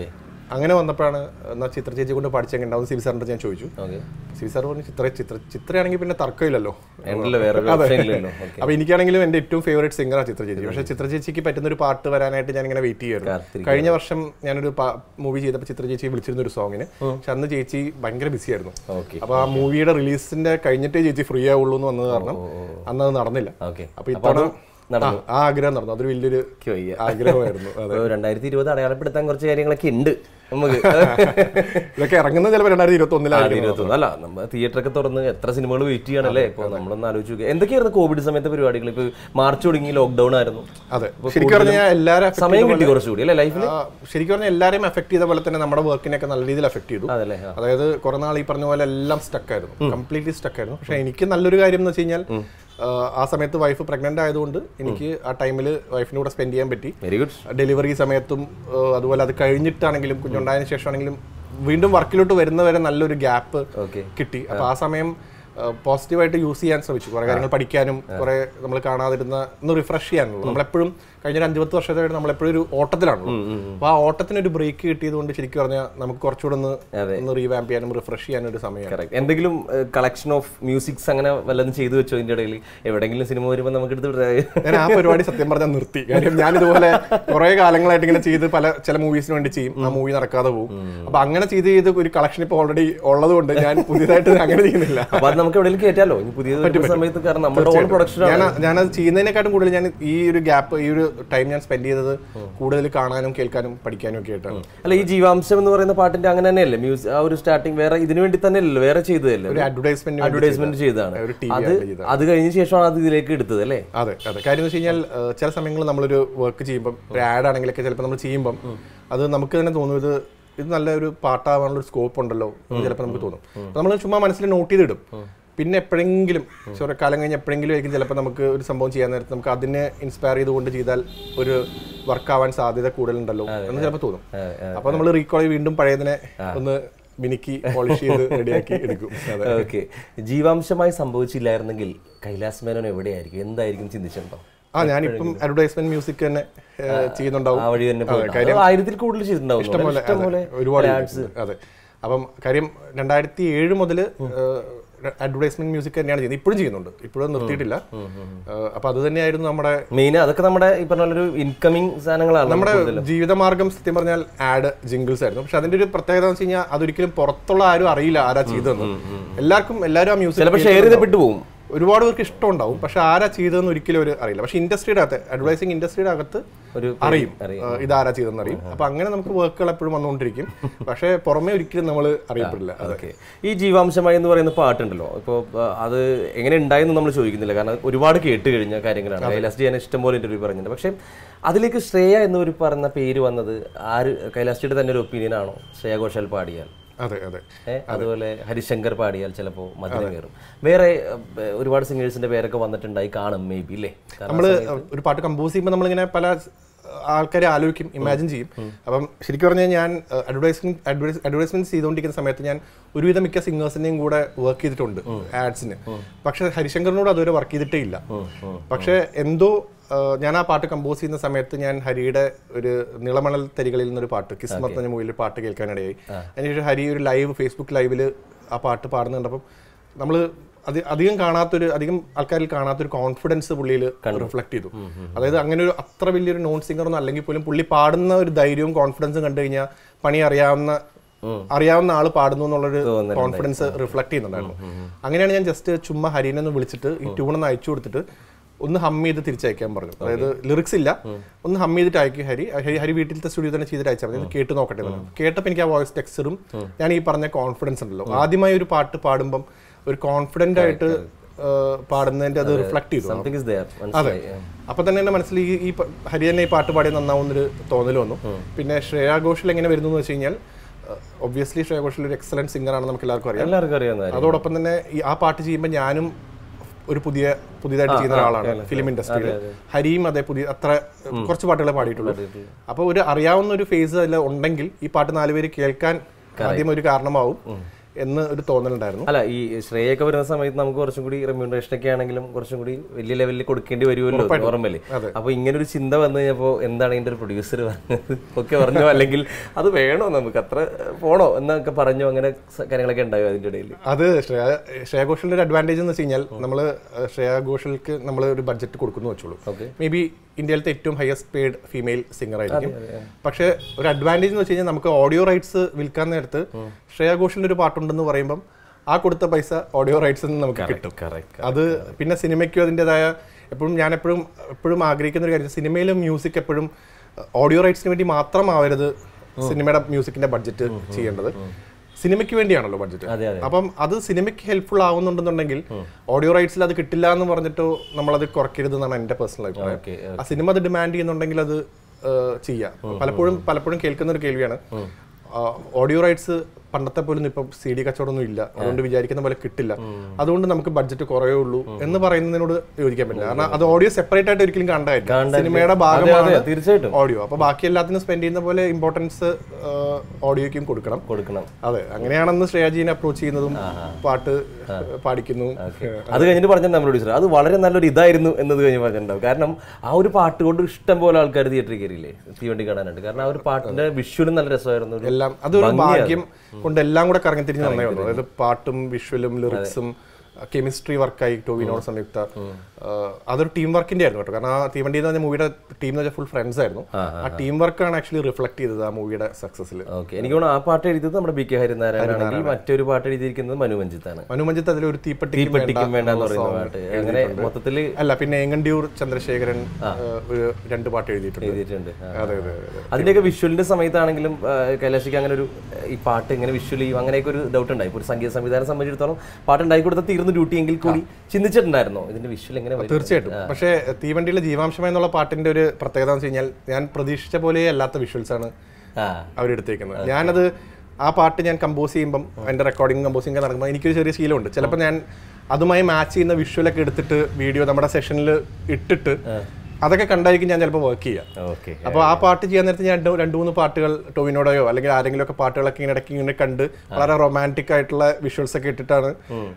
അങ്ങനെ വന്നപ്പോഴാണ് എന്നാൽ ചിത്ര ചേച്ചി കൊണ്ട് പഠിച്ചെങ്ങനെ ഉണ്ടാവും സിബി സാറിൻ്റെ ഞാൻ ചോദിച്ചു ഓക്കെ സിബി സാർ പറഞ്ഞു ചിത്ര ചിത്ര ചിത്രയാണെങ്കിൽ പിന്നെ തർക്കമില്ലല്ലോ ഉണ്ടല്ലോ വേറെ ഒരു option ഇല്ലല്ലോ ഓക്കെ അപ്പൊ എനിക്കാണെങ്കിലും എന്റെ ഏറ്റവും ഫേവറേറ്റ് സിംഗറാണ് ചിത്ര ചേച്ചി പക്ഷേ ചിത്ര ചേച്ചിക്ക് പറ്റുന്ന ഒരു പാട്ട് വരാനായിട്ട് ഞാൻ ഇങ്ങനെ വെയിറ്റ് ചെയ്യുമായിരുന്നു കാത്തിരിക്കുക. കഴിഞ്ഞ വർഷം ഞാനൊരു മൂവി ചെയ്തപ്പോൾ ചിത്ര ചേച്ചി വിളിച്ചിരുന്ന ഒരു സോങ്ങിന് പക്ഷെ അന്ന് ചേച്ചി ഭയങ്കര ബിസി ആയിരുന്നു ഓക്കെ അപ്പൊ ആ മൂവിയുടെ റിലീസിന്റെ കഴിഞ്ഞിട്ടേ ചേച്ചി ഫ്രീ ആവുള്ളൂ എന്ന് വന്നത് കാരണം അന്ന് അത് നടന്നില്ല ഓക്കെ അപ്പൊ ഇത്തവണ ആ, ആ ആഗ്രഹം നടന്നു അതൊരു വലിയൊരു വയ്യ ആഗ്രഹമായിരുന്നു അതെ അപ്പോൾ രണ്ടായിരത്തി ഇരുപത് അടയാളപ്പെടുത്താൻ കുറച്ച് കാര്യങ്ങളൊക്കെ ഉണ്ട് നമുക്ക് ഇതൊക്കെ ഇറങ്ങുന്നത് ചിലപ്പോൾ രണ്ടായിരത്തി ഇരുപത്തി ഒന്നിലായിരിക്കും ഇരുപത്തൊന്ന് അല്ല നമ്മൾ തിയേറ്ററൊക്കെ തുറന്ന് എത്ര സിനിമകൾ വെയിറ്റ് ചെയ്യണല്ലേ ഇപ്പോൾ നമ്മളൊന്ന് ആലോചിച്ച് നോക്കുക എന്തൊക്കെയായിരുന്നു കോവിഡ് സമയത്തെ പരിപാടികൾ ഇപ്പോൾ മാർച്ച് തുടങ്ങി ലോക്ക്ഡൌൺ ആയിരുന്നു അതെ ശരിക്കും പറഞ്ഞാൽ എല്ലാവരും affect സമയം കിട്ടി കുറച്ചുകൂടി അല്ലേ ലൈഫിൽ ആ, ശരിക്കും പറഞ്ഞാൽ എല്ലാവരെയും എഫക്ട് ചെയ്ത പോലെ തന്നെ നമ്മുടെ വർക്കിനെയൊക്കെ നല്ല രീതിയിൽ എഫക്ട് ചെയ്തു അതല്ലേ ആ. അതായത് കുറെ നാൾ ഈ പറഞ്ഞ പോലെ എല്ലാം സ്റ്റക്ക് ആയിരുന്നു കംപ്ലീറ്റ്ലി സ്റ്റക്ക് ആയിരുന്നു പക്ഷെ എനിക്ക് നല്ലൊരു കാര്യം എന്ന് വെച്ച് കഴിഞ്ഞാൽ ആ, ആ സമയത്ത് വൈഫ് പ്രഗ്നന്റ് ആയതുകൊണ്ട് എനിക്ക് ആ ടൈമിൽ വൈഫിന്റെ കൂടെ സ്പെൻഡ് ചെയ്യാൻ പറ്റി വെരി ഗുഡ് ഡെലിവറി സമയത്തും ആ, അതുപോലെ അത് കഴിഞ്ഞിട്ടാണെങ്കിലും കുഞ്ഞുണ്ടായതിനു ശേഷമാണെങ്കിലും വീണ്ടും വർക്കിലോട്ട് വരുന്നവരെ നല്ലൊരു ഗ്യാപ്പ് ഓക്കെ കിട്ടി അപ്പൊ ആ സമയം പോസിറ്റീവായിട്ട് യൂസ് ചെയ്യാൻ ശ്രമിച്ചു കുറെ കാര്യങ്ങൾ പഠിക്കാനും കുറെ നമ്മൾ കാണാതിരുന്ന ഒന്ന് റിഫ്രഷ് ചെയ്യാനുള്ളൂ നമ്മളെപ്പോഴും കഴിഞ്ഞ ഒരു അഞ്ചു പത്ത് വർഷമായിട്ട് നമ്മളെപ്പോഴും ഒരു ഓട്ടത്തിലാണല്ലോ അപ്പൊ ആ ഓട്ടത്തിന് ഒരു ബ്രേക്ക് കിട്ടിയത് കൊണ്ട് ശരിക്കും പറഞ്ഞാൽ നമുക്ക് കുറച്ചുകൂടെ ഒന്ന് ഒന്ന് റീവാമ്പ് ചെയ്യാനും റിഫ്രഷ് ചെയ്യാനും ഒരു സമയമാണ് കറക്റ്റ് എന്തെങ്കിലും കളക്ഷൻ ഓഫ് മ്യൂസിക്സ് അങ്ങനെ വല്ലതും ചെയ്തു വെച്ചോ ഇതിന്റെ ഇടയിൽ എവിടെയെങ്കിലും സിനിമ വരുമ്പോൾ നമുക്ക് എടുത്ത് വിടാ- ഞാൻ ആ പരിപാടി സത്യം പറഞ്ഞാൽ നിർത്തി കാര്യം ഞാൻ ഇതുപോലെ കുറെ കാലങ്ങളായിട്ട് ഇങ്ങനെ ചെയ്ത് പല ചില മൂവീസിന് വേണ്ടി ചെയ്യും ആ മൂവി നടക്കാതെ പോകും അപ്പൊ അങ്ങനെ ചെയ്ത് ചെയ്ത് ഒരു കളക്ഷൻ ഇപ്പൊ ഓൾറെഡി ഉള്ളത് കൊണ്ട് ഞാൻ പുതിയതായിട്ട് അങ്ങനെ ചെയ്യുന്നില്ല അപ്പൊ അത് നമുക്ക് എവിടെയെങ്കിലും കയറ്റാലോ ഇനി പുതിയത് വരുന്ന സമയത്ത് കാരണം നമ്മുടെ ഓൺ പ്രൊഡക്ഷൻ ഞാൻ ഞാനത് ചെയ്യുന്നതിനെക്കാട്ടും കൂടുതൽ ഞാൻ ഈ ഒരു ഗ്യാപ്പ് ഈ ഒരു ടൈം ഞാൻ സ്പെൻഡ് ചെയ്തത് കൂടുതൽ കാണാനും കേൾക്കാനും പഠിക്കാനും ഒക്കെ ആയിട്ടാണ് അല്ല ഈ ജീവാംശം എന്ന് പറയുന്ന പാട്ടിന്റെ അങ്ങനെ തന്നെയല്ലേ മ്യൂസിക് ആ ഒരു സ്റ്റാർട്ടിങ് വേറെ ഇതിനു വേണ്ടി തന്നെ അല്ലല്ലോ വേറെ ചെയ്തതല്ലേ ഒരു അഡ്വർടൈസ്മെന്റ് അഡ്വർടൈസ്മെന്റ് ചെയ്തതാണ് ഒരു ടി അത് അത് കഴിഞ്ഞ ശേഷമാണ് അത് ഇതിലേക്ക് എടുത്തത് അല്ലേ അതെ അതെ കാര്യം എന്ന് വെച്ച് കഴിഞ്ഞാൽ ഏഹ്, ചില സമയങ്ങളിൽ നമ്മളൊരു വർക്ക് ചെയ്യുമ്പം ഒരു ആഡ് ആണെങ്കിലൊക്കെ ചിലപ്പോൾ നമ്മൾ ചെയ്യുമ്പം അത് നമുക്ക് തന്നെ തോന്നും ഇത് ഇത് നല്ല ഒരു പാട്ടാവാനുള്ള ഒരു സ്കോപ്പ് ഉണ്ടല്ലോ എന്ന് ചിലപ്പോൾ നമുക്ക് തോന്നും നമ്മൾ ചുമ്മാ മനസ്സിൽ നോട്ട് ചെയ്തിടും പിന്നെ എപ്പോഴെങ്കിലും കുറെ കാലം കഴിഞ്ഞ് എപ്പോഴെങ്കിലും ആയിരിക്കും ചിലപ്പോൾ നമുക്ക് ഒരു സംഭവം ചെയ്യാൻ നേരത്ത് നമുക്ക് അതിനെ ഇൻസ്പയർ ചെയ്തുകൊണ്ട് ചെയ്താൽ ഒരു വർക്ക് ആവാൻ സാധ്യത കൂടുതലുണ്ടല്ലോ എന്ന് ചിലപ്പോൾ തോന്നും അപ്പോൾ നമ്മൾ റീകോൾ വീണ്ടും പഴയതിനെ ഒന്ന് മിനുക്കി പോളിഷ് ചെയ്ത് റെഡിയാക്കി എടുക്കും അതെ ഓക്കെ ജീവാംശമായി സംഭവിച്ചില്ലായിരുന്നെങ്കിൽ കൈലാസ് മേനോൻ എവിടെയായിരിക്കും എന്തായിരിക്കും ചിന്തിച്ചിട്ടുണ്ടോ ആ ഞാനിപ്പം അഡ്വർടൈസ്മെന്റ് മ്യൂസിക് തന്നെ ഏഹ്, ചെയ്യുന്നുണ്ടാവും ആ വഴി തന്നെ പോയിട്ട്. അത് ആയിരത്തിൽ കൂടുതൽ ചെയ്തിട്ടുണ്ടാവും ഇഷ്ടംപോലെ ഇഷ്ടംപോലെ അതെ, ഒരുപാട് ചെയ്തിട്ടുണ്ട്. അതെ അപ്പം കാര്യം രണ്ടായിരത്തി ഏഴ് മുതൽ അഡ്വർടൈസ്മെന്റ് മ്യൂസിക് തന്നെയാണ് ചെയ്യുന്നത് ഇപ്പോഴും ചെയ്യുന്നുണ്ട് ഇപ്പോഴും നിർത്തിയിട്ടില്ല ഏഹ്, അപ്പൊ അത് തന്നെയായിരുന്നു നമ്മുടെ മെയിൻ അതൊക്കെ നമ്മുടെ ഈ പറഞ്ഞ പോലെ ഒരു ഇൻകമിങ് സാധനങ്ങളാണ് നമ്മുടെ ജീവിതമാർഗം സത്യം പറഞ്ഞാൽ ആഡ് ജിംഗിൾസ് ആയിരുന്നു പക്ഷെ അതിന്റെ ഒരു പ്രത്യേകത എന്ന് വെച്ച് കഴിഞ്ഞാൽ അതൊരിക്കലും പുറത്തുള്ള ആരും അറിയില്ല ആരാ ചെയ്തതെന്ന് എല്ലാവർക്കും എല്ലാവരും ആ മ്യൂസിക് ചിലപ്പോൾ ഷെയർ ചെയ്ത് വിട്ടുപോകും ഒരുപാട് പേർക്ക് ഇഷ്ടമുണ്ടാവും പക്ഷെ ആരാ ചെയ്തതെന്ന് ഒരിക്കലും ഒരു അറിയില്ല പക്ഷെ ഇൻഡസ്ട്രിയുടെ അകത്ത് അഡ്വർടൈസിങ് ഇൻഡസ്ട്രിയുടെ അകത്ത് ഒരു അറിയും അറിയും. ഏഹ് ഇതാരാ ചെയ്തെന്ന് അറിയും അപ്പൊ അങ്ങനെ നമുക്ക് വർക്കുകൾ എപ്പോഴും വന്നുകൊണ്ടിരിക്കും പക്ഷെ പുറമെ ഒരിക്കലും നമ്മൾ അറിയപ്പെടില്ല അതെ ഓക്കെ ഈ ജീവാംശമായി എന്ന് പറയുന്ന പാട്ടുണ്ടല്ലോ ഇപ്പോൾ അത് എങ്ങനെ ഉണ്ടായെന്ന് നമ്മൾ ചോദിക്കുന്നില്ല കാരണം ഒരുപാട് കേട്ട് കഴിഞ്ഞ കാര്യങ്ങളാണ് കൈലാസ് ജി ഞാൻ ഇഷ്ടംപോലെ ഇന്റർവ്യൂ പറഞ്ഞിട്ടുണ്ട് പക്ഷേ അതിലേക്ക് ശ്രേയ എന്നൊരു പറഞ്ഞ പേര് വന്നത് ആര് കൈലാസ് ജിയുടെ തന്നെ ഒരു ഒപ്പീനിയൻ ആണോ ശ്രേയ ഘോഷാൽ പാടിയാൽ അതെ അതെ ഏ, അതുപോലെ ഹരിശങ്കർ പാടിയാൽ ചിലപ്പോൾ മധുരം കയറും വേറെ ഏ, ഒരുപാട് സിംഗേഴ്സിന്റെ പേരൊക്കെ വന്നിട്ടുണ്ടായി കാണും മേ ബി അല്ലേ കാരണം നമ്മൾ ഒരു പാട്ട് കമ്പോസ് ചെയ്യുമ്പോൾ നമ്മളിങ്ങനെ പല ആൾക്കാരെ ആലോചിക്കും ഇമാജിൻ ചെയ്യും അപ്പം ശരിക്കും പറഞ്ഞാൽ ഞാൻ അഡ്വർടൈസ്മെന്റ് അഡ്വർടൈസ്മെന്റ് ചെയ്തുകൊണ്ടിരിക്കുന്ന സമയത്ത് ഞാൻ ഒരുവിധം മിക്ക സിംഗേഴ്സിന്റെയും കൂടെ വർക്ക് ചെയ്തിട്ടുണ്ട് ആഡ്സിന് പക്ഷെ ഹരിശങ്കറിനോട് അതുവരെ വർക്ക് ചെയ്തിട്ടേ ഇല്ല പക്ഷെ എന്തോ ആ, ഞാൻ ആ പാട്ട് കമ്പോസ് ചെയ്യുന്ന സമയത്ത് ഞാൻ ഹരിയുടെ ഒരു നിളമണൽ തരികളിൽ നിന്നൊരു പാട്ട് കിസ്മത്ത് എന്ന മൂവിയിൽ പാട്ട് കേൾക്കാനിടയായി അതിനുശേഷം ഹരി ഒരു ലൈവ് ഫേസ്ബുക്ക് ലൈവിൽ ആ പാട്ട് പാടുന്ന കണ്ടപ്പം നമ്മൾ അത് അധികം കാണാത്തൊരു അധികം ആൾക്കാരിൽ കാണാത്തൊരു കോൺഫിഡൻസ് പുള്ളിയിൽ റിഫ്ലക്ട് ചെയ്തു അതായത് അങ്ങനെ ഒരു അത്ര വലിയൊരു നോൺ സിംഗർ ഒന്നും അല്ലെങ്കിൽ പോലും പുള്ളി പാടുന്ന ഒരു ധൈര്യവും കോൺഫിഡൻസും കണ്ടു കഴിഞ്ഞാൽ പണി അറിയാവുന്ന അറിയാവുന്ന ആള് പാടുന്നു എന്നുള്ളൊരു കോൺഫിഡൻസ് റിഫ്ലക്ട് ചെയ്യുന്നുണ്ടായിരുന്നു അങ്ങനെയാണ് ഞാൻ ജസ്റ്റ് ചുമ്മാ ഹരീനെ ഒന്ന് വിളിച്ചിട്ട് ഈ ട്യൂൺ ഒന്ന് അയച്ചു കൊടുത്തിട്ട് ഒന്ന് ഹം ചെയ്ത് തിരിച്ചയക്കാൻ പറഞ്ഞു അതായത് ലിറിക്സ് ഇല്ല ഒന്ന് ഹം ചെയ്തിട്ട് അയക്കും ഹരി ഹരി ഹരി വീട്ടിലത്തെ സ്റ്റുഡിയോ തന്നെ ചെയ്തിട്ട് അയച്ചാൽ മതി ഇത് കേട്ട് നോക്കട്ടെ എന്ന് പറഞ്ഞു. കേട്ടപ്പോൾ എനിക്ക് ആ വോയിസ് ടെക്സ്ചറും ഞാൻ ഈ പറഞ്ഞ കോൺഫിഡൻസ് ഉണ്ടല്ലോ ആദ്യമായി ഒരു പാട്ട് പാടുമ്പം ഒരു കോൺഫിഡന്റ് ആയിട്ട് ആ, പാടുന്നതിന്റെ അത് റിഫ്ലക്ട് ചെയ്തു സംതിങ് ഇസ് ദയർ മനസ്സിലായി അപ്പൊ തന്നെ എന്റെ മനസ്സിൽ ഈ ഈ പ- ഹരിയന്നെ ഈ പാട്ട് പാടിയ നന്നാവുന്നൊരു തോന്നൽ വന്നു പിന്നെ ശ്രേയാ ഘോഷൽ എങ്ങനെ വരുന്നു എന്ന് വെച്ച് കഴിഞ്ഞാൽ ഒബ്വിയസ്ലി ശ്രേയാ ഘോഷൽ ഒരു എക്സലന്റ് സിംഗർ ആണെന്ന് നമുക്ക് എല്ലാവർക്കും അറിയാം എല്ലാവർക്കും അറിയാവുന്ന കാര്യം അതോടൊപ്പം തന്നെ ഈ ആ പാട്ട് ചെയ്യുമ്പോൾ ഞാനും ഒരു പുതിയ പുതിയതായിട്ട് ചെയ്യുന്ന ഒരാളാണ് ഫിലിം ഇൻഡസ്ട്രിയിൽ ഹരിയും അതെ പുതിയ അത്ര കുറച്ച് പാട്ടുകളെ പാടിയിട്ടുള്ളൂ അപ്പോൾ ഒരു അറിയാവുന്ന ഒരു ഫേസ് അതിൽ ഉണ്ടെങ്കിൽ ഈ പാട്ട് നാലുപേര് കേൾക്കാൻ ആദ്യം ഒരു കാരണമാവും എന്ന് ഒരു തോന്നലുണ്ടായിരുന്നു അല്ല ഈ ശ്രേയൊക്കെ വരുന്ന സമയത്ത് നമുക്ക് കുറച്ചും കൂടി റെമ്യൂണറേഷൻ ഒക്കെ ആണെങ്കിലും കുറച്ചും കൂടി വലിയ ലെവലിൽ കൊടുക്കേണ്ടി വരുമല്ലോ നോർമലി അപ്പൊ ഇങ്ങനെ ഒരു ചിന്ത വന്നു കഴിഞ്ഞപ്പോ എന്താണ് ഇതിന്റെ ഒരു പ്രൊഡ്യൂസർ പറഞ്ഞത് ഒക്കെ പറഞ്ഞോ അല്ലെങ്കിൽ അത് വേണോ നമുക്ക് അത്ര പോണോ എന്നൊക്കെ പറഞ്ഞോ അങ്ങനെ സ- കാര്യങ്ങളൊക്കെ ഉണ്ടായോ അതിന്റെ ഇടയിൽ അത് ശ്രേയ ശ്രേയ ഘോഷലിന്റെ ഒരു അഡ്വാൻറ്റേജ് എന്ന് വെച്ച് കഴിഞ്ഞാൽ നമ്മൾ ശ്രേയ ഘോഷൽക്ക് നമ്മൾ ഒരു ബഡ്ജറ്റ് കൊടുക്കുന്നു വെച്ചോളൂ Okay. മേ ബി ഇന്ത്യയിലത്തെ ഏറ്റവും ഹയസ്റ്റ് പെയ്ഡ് ഫീമെയിൽ സിംഗർ ആയിരിക്കും പക്ഷേ ഒരു അഡ്വാൻറ്റേജ് എന്ന് വെച്ച് കഴിഞ്ഞാൽ നമുക്ക് ഓഡിയോ റൈറ്റ്സ് വിൽക്കാൻ നേരത്ത് ശ്രേയ ഘോഷലിന്റെ ഒരു പാട്ടുണ്ടെന്ന് പറയുമ്പം ആ കൊടുത്ത പൈസ ഓഡിയോ റൈറ്റ്സ് നമുക്ക് കിട്ടും കറക്റ്റ് അത് പിന്നെ സിനിമയ്ക്കും അതിൻ്റെതായ എപ്പോഴും ഞാൻ എപ്പോഴും എപ്പോഴും ആഗ്രഹിക്കുന്ന ഒരു കാര്യം സിനിമയിലെ മ്യൂസിക് എപ്പോഴും ഓഡിയോ റൈറ്റ്സിന് വേണ്ടി മാത്രമാവരുത് സിനിമയുടെ മ്യൂസിക്കിന്റെ ബഡ്ജറ്റ് ചെയ്യേണ്ടത് സിനിമയ്ക്ക് വേണ്ടിയാണല്ലോ ബഡ്ജറ്റ് അതെ, അതെ. അപ്പം അത് സിനിമയ്ക്ക് ഹെൽപ്ഫുൾ ആവുന്നുണ്ടെന്നുണ്ടെങ്കിൽ ഓഡിയോ റൈറ്റ്സിൽ അത് കിട്ടില്ല എന്ന് പറഞ്ഞിട്ടോ നമ്മളത് കുറയ്ക്കരുത് എന്നാണ് എൻ്റെ പേഴ്സണൽ അഭിപ്രായം ഓക്കെ ആ സിനിമ അത് ഡിമാൻഡ് ചെയ്യുന്നുണ്ടെങ്കിൽ അത് ഏഹ്, ചെയ്യാം പലപ്പോഴും പലപ്പോഴും കേൾക്കുന്ന ഒരു കേൾവിയാണ് ഓഡിയോ റൈറ്റ്സ് പണ്ടത്തെ പോലും ഇപ്പം സി ഡി കച്ചവടമൊന്നും ഇല്ല അതുകൊണ്ട് വിചാരിക്കുന്ന പോലെ കിട്ടില്ല അതുകൊണ്ട് നമുക്ക് ബഡ്ജറ്റ് കുറയേ ഉള്ളൂ എന്ന് പറയുന്നതിനോട് യോജിക്കാൻ പറ്റില്ല കാരണം അത് ഓഡിയോ സെപ്പറേറ്റ് ആയിട്ട് ഒരിക്കലും കാണണ്ടായില്ല കാണണ്ടായില്ല. സിനിമയുടെ അതെ, ഭാഗമാണ് അതെ, തീർച്ചയായിട്ടും ഓഡിയോ അപ്പൊ ബാക്കി എല്ലാത്തിനും സ്പെൻഡ് ചെയ്യുന്ന പോലെ ഇമ്പോർട്ടൻസ് ഓഡിയോയ്ക്കും കൊടുക്കണം കൊടുക്കണം അതെ അങ്ങനെയാണെന്ന് ശ്രേയാജീനെ അപ്രോച്ച് ചെയ്യുന്നതും പാട്ട് പാടിക്കുന്നു അത് കഴിഞ്ഞിട്ട് പറഞ്ഞിട്ടുണ്ട് നമ്മുടെ പ്രൊഡ്യൂസർ അത് വളരെ നല്ലൊരു ഇതായിരുന്നു എന്നത് കഴിഞ്ഞ് പറഞ്ഞിട്ടുണ്ടാവും കാരണം ആ ഒരു പാട്ട് കൊണ്ട് ഇഷ്ടം പോലെ ആൾക്കാർ തിയേറ്ററിൽ കയറിയില്ലേ തീവണ്ടി കാണാനായിട്ട് കാരണം ആ ഒരു പാട്ടിന്റെ വിഷ്വലും നല്ല രസമായിരുന്നു ഒരു എല്ലാം അതൊരു ഭാഗ്യം കൊണ്ട് എല്ലാം കൂടെ കറങ്ങി തിരിഞ്ഞ് നന്നേ വന്നു അതായത് പാട്ടും വിഷ്വലും ലിറിക്സും കെമിസ്ട്രി വർക്കായി ടോവിനോട് സംയുക്ത ആ, അതൊരു ടീം വർക്കിന്റെ ആയിരുന്നു കേട്ടോ കാരണം ആ തീവണ്ടി എന്ന് പറഞ്ഞ മൂവിയുടെ ടീം എന്ന് വെച്ചാൽ ഫുൾ ഫ്രണ്ട്സ് ആയിരുന്നു ആ ടീം വർക്കാണ് ആക്ച്വലി റിഫ്ലക്ട് ചെയ്തത് ആ മൂവിയുടെ സക്സസിൽ ഓക്കെ എനിക്ക് തോന്നുന്നു ആ പാട്ട് എഴുതിയത് നമ്മുടെ ബി കെ ഹരിനാരായണാണെങ്കിൽ മറ്റൊരു പാട്ട് എഴുതിയിരിക്കുന്നത് മനു മഞ്ജിത്താണ് മനുമഞ്ചത്ത് അതിലൊരു തീപ്പെട്ടിക്കും തീപ്പെട്ടിക്കും വേണ്ട എന്ന് പറയുന്ന പാട്ട് അങ്ങനെ മൊത്തത്തിൽ അല്ല പിന്നെ ഏങ്ങണ്ടിയൂർ ചന്ദ്രശേഖരൻ ആ, ഒരു രണ്ട് പാട്ട് എഴുതിയിട്ടുണ്ട് എഴുതിയിട്ടുണ്ട് ആ. അതെ അതെ അതെ അതിന്റെയൊക്കെ വിഷ്വലിന്റെ സമയത്താണെങ്കിലും ആ, കൈലാഷിക്ക് അങ്ങനെ ഒരു ഈ പാട്ട് ഇങ്ങനെ വിഷ്വൽ ചെയ്യും അങ്ങനെയൊക്കെ ഒരു ഡൗട്ട് ഉണ്ടായി ഇപ്പൊ ഒരു സംഗീത സംവിധാനം സംബന്ധിച്ചിടത്തോളം പാട്ട് ഉണ്ടാക്കി കൊടുത്ത തീർന്നു ഡ്യൂട്ടി എങ്കിൽ കൂടി ചിന്തിച്ചിട്ടുണ്ടായിരുന്നോ ഇതിന്റെ വിഷ്വൽ എങ്ങനെ വരും? തീർച്ചയായിട്ടും പക്ഷേ തീവണ്ടിയിലെ ജീവാംശം എന്നുള്ള പാട്ടിന്റെ ഒരു പ്രത്യേകത എന്ന് വെച്ച് കഴിഞ്ഞാൽ ഞാൻ പ്രതീക്ഷിച്ച പോലെ അല്ലാത്ത വിഷ്വൽസ് ആണ് ആ അവരെടുത്തേക്കുന്നത് ഞാനത് ആ പാട്ട് ഞാൻ കമ്പോസ് ചെയ്യുമ്പം എൻ്റെ റെക്കോർഡിംഗ് കമ്പോസ് ചെയ്യുക നടക്കുമ്പോൾ എനിക്കൊരു ചെറിയ ശീലമുണ്ട് ചിലപ്പോൾ ഞാൻ അതുമായി മാച്ച് ചെയ്യുന്ന വിഷ്വലൊക്കെ എടുത്തിട്ട് വീഡിയോ നമ്മുടെ സെഷനിൽ ഇട്ടിട്ട് അതൊക്കെ കണ്ടായിരിക്കും ഞാൻ ചിലപ്പോൾ വർക്ക് ചെയ്യുക ഓക്കെ അപ്പോൾ ആ പാട്ട് ചെയ്യാൻ നേരത്തെ ഞാൻ രണ്ട് രണ്ട് മൂന്ന് പാട്ടുകൾ ടോവിനോടെയോ അല്ലെങ്കിൽ ആരെങ്കിലും ഒക്കെ പാട്ടുകളൊക്കെ ഇങ്ങനെ ഇടയ്ക്ക് ഇങ്ങനെ കണ്ട് വളരെ റൊമാൻറ്റിക് ആയിട്ടുള്ള വിഷ്വൽസ് ഒക്കെ ഇട്ടിട്ടാണ്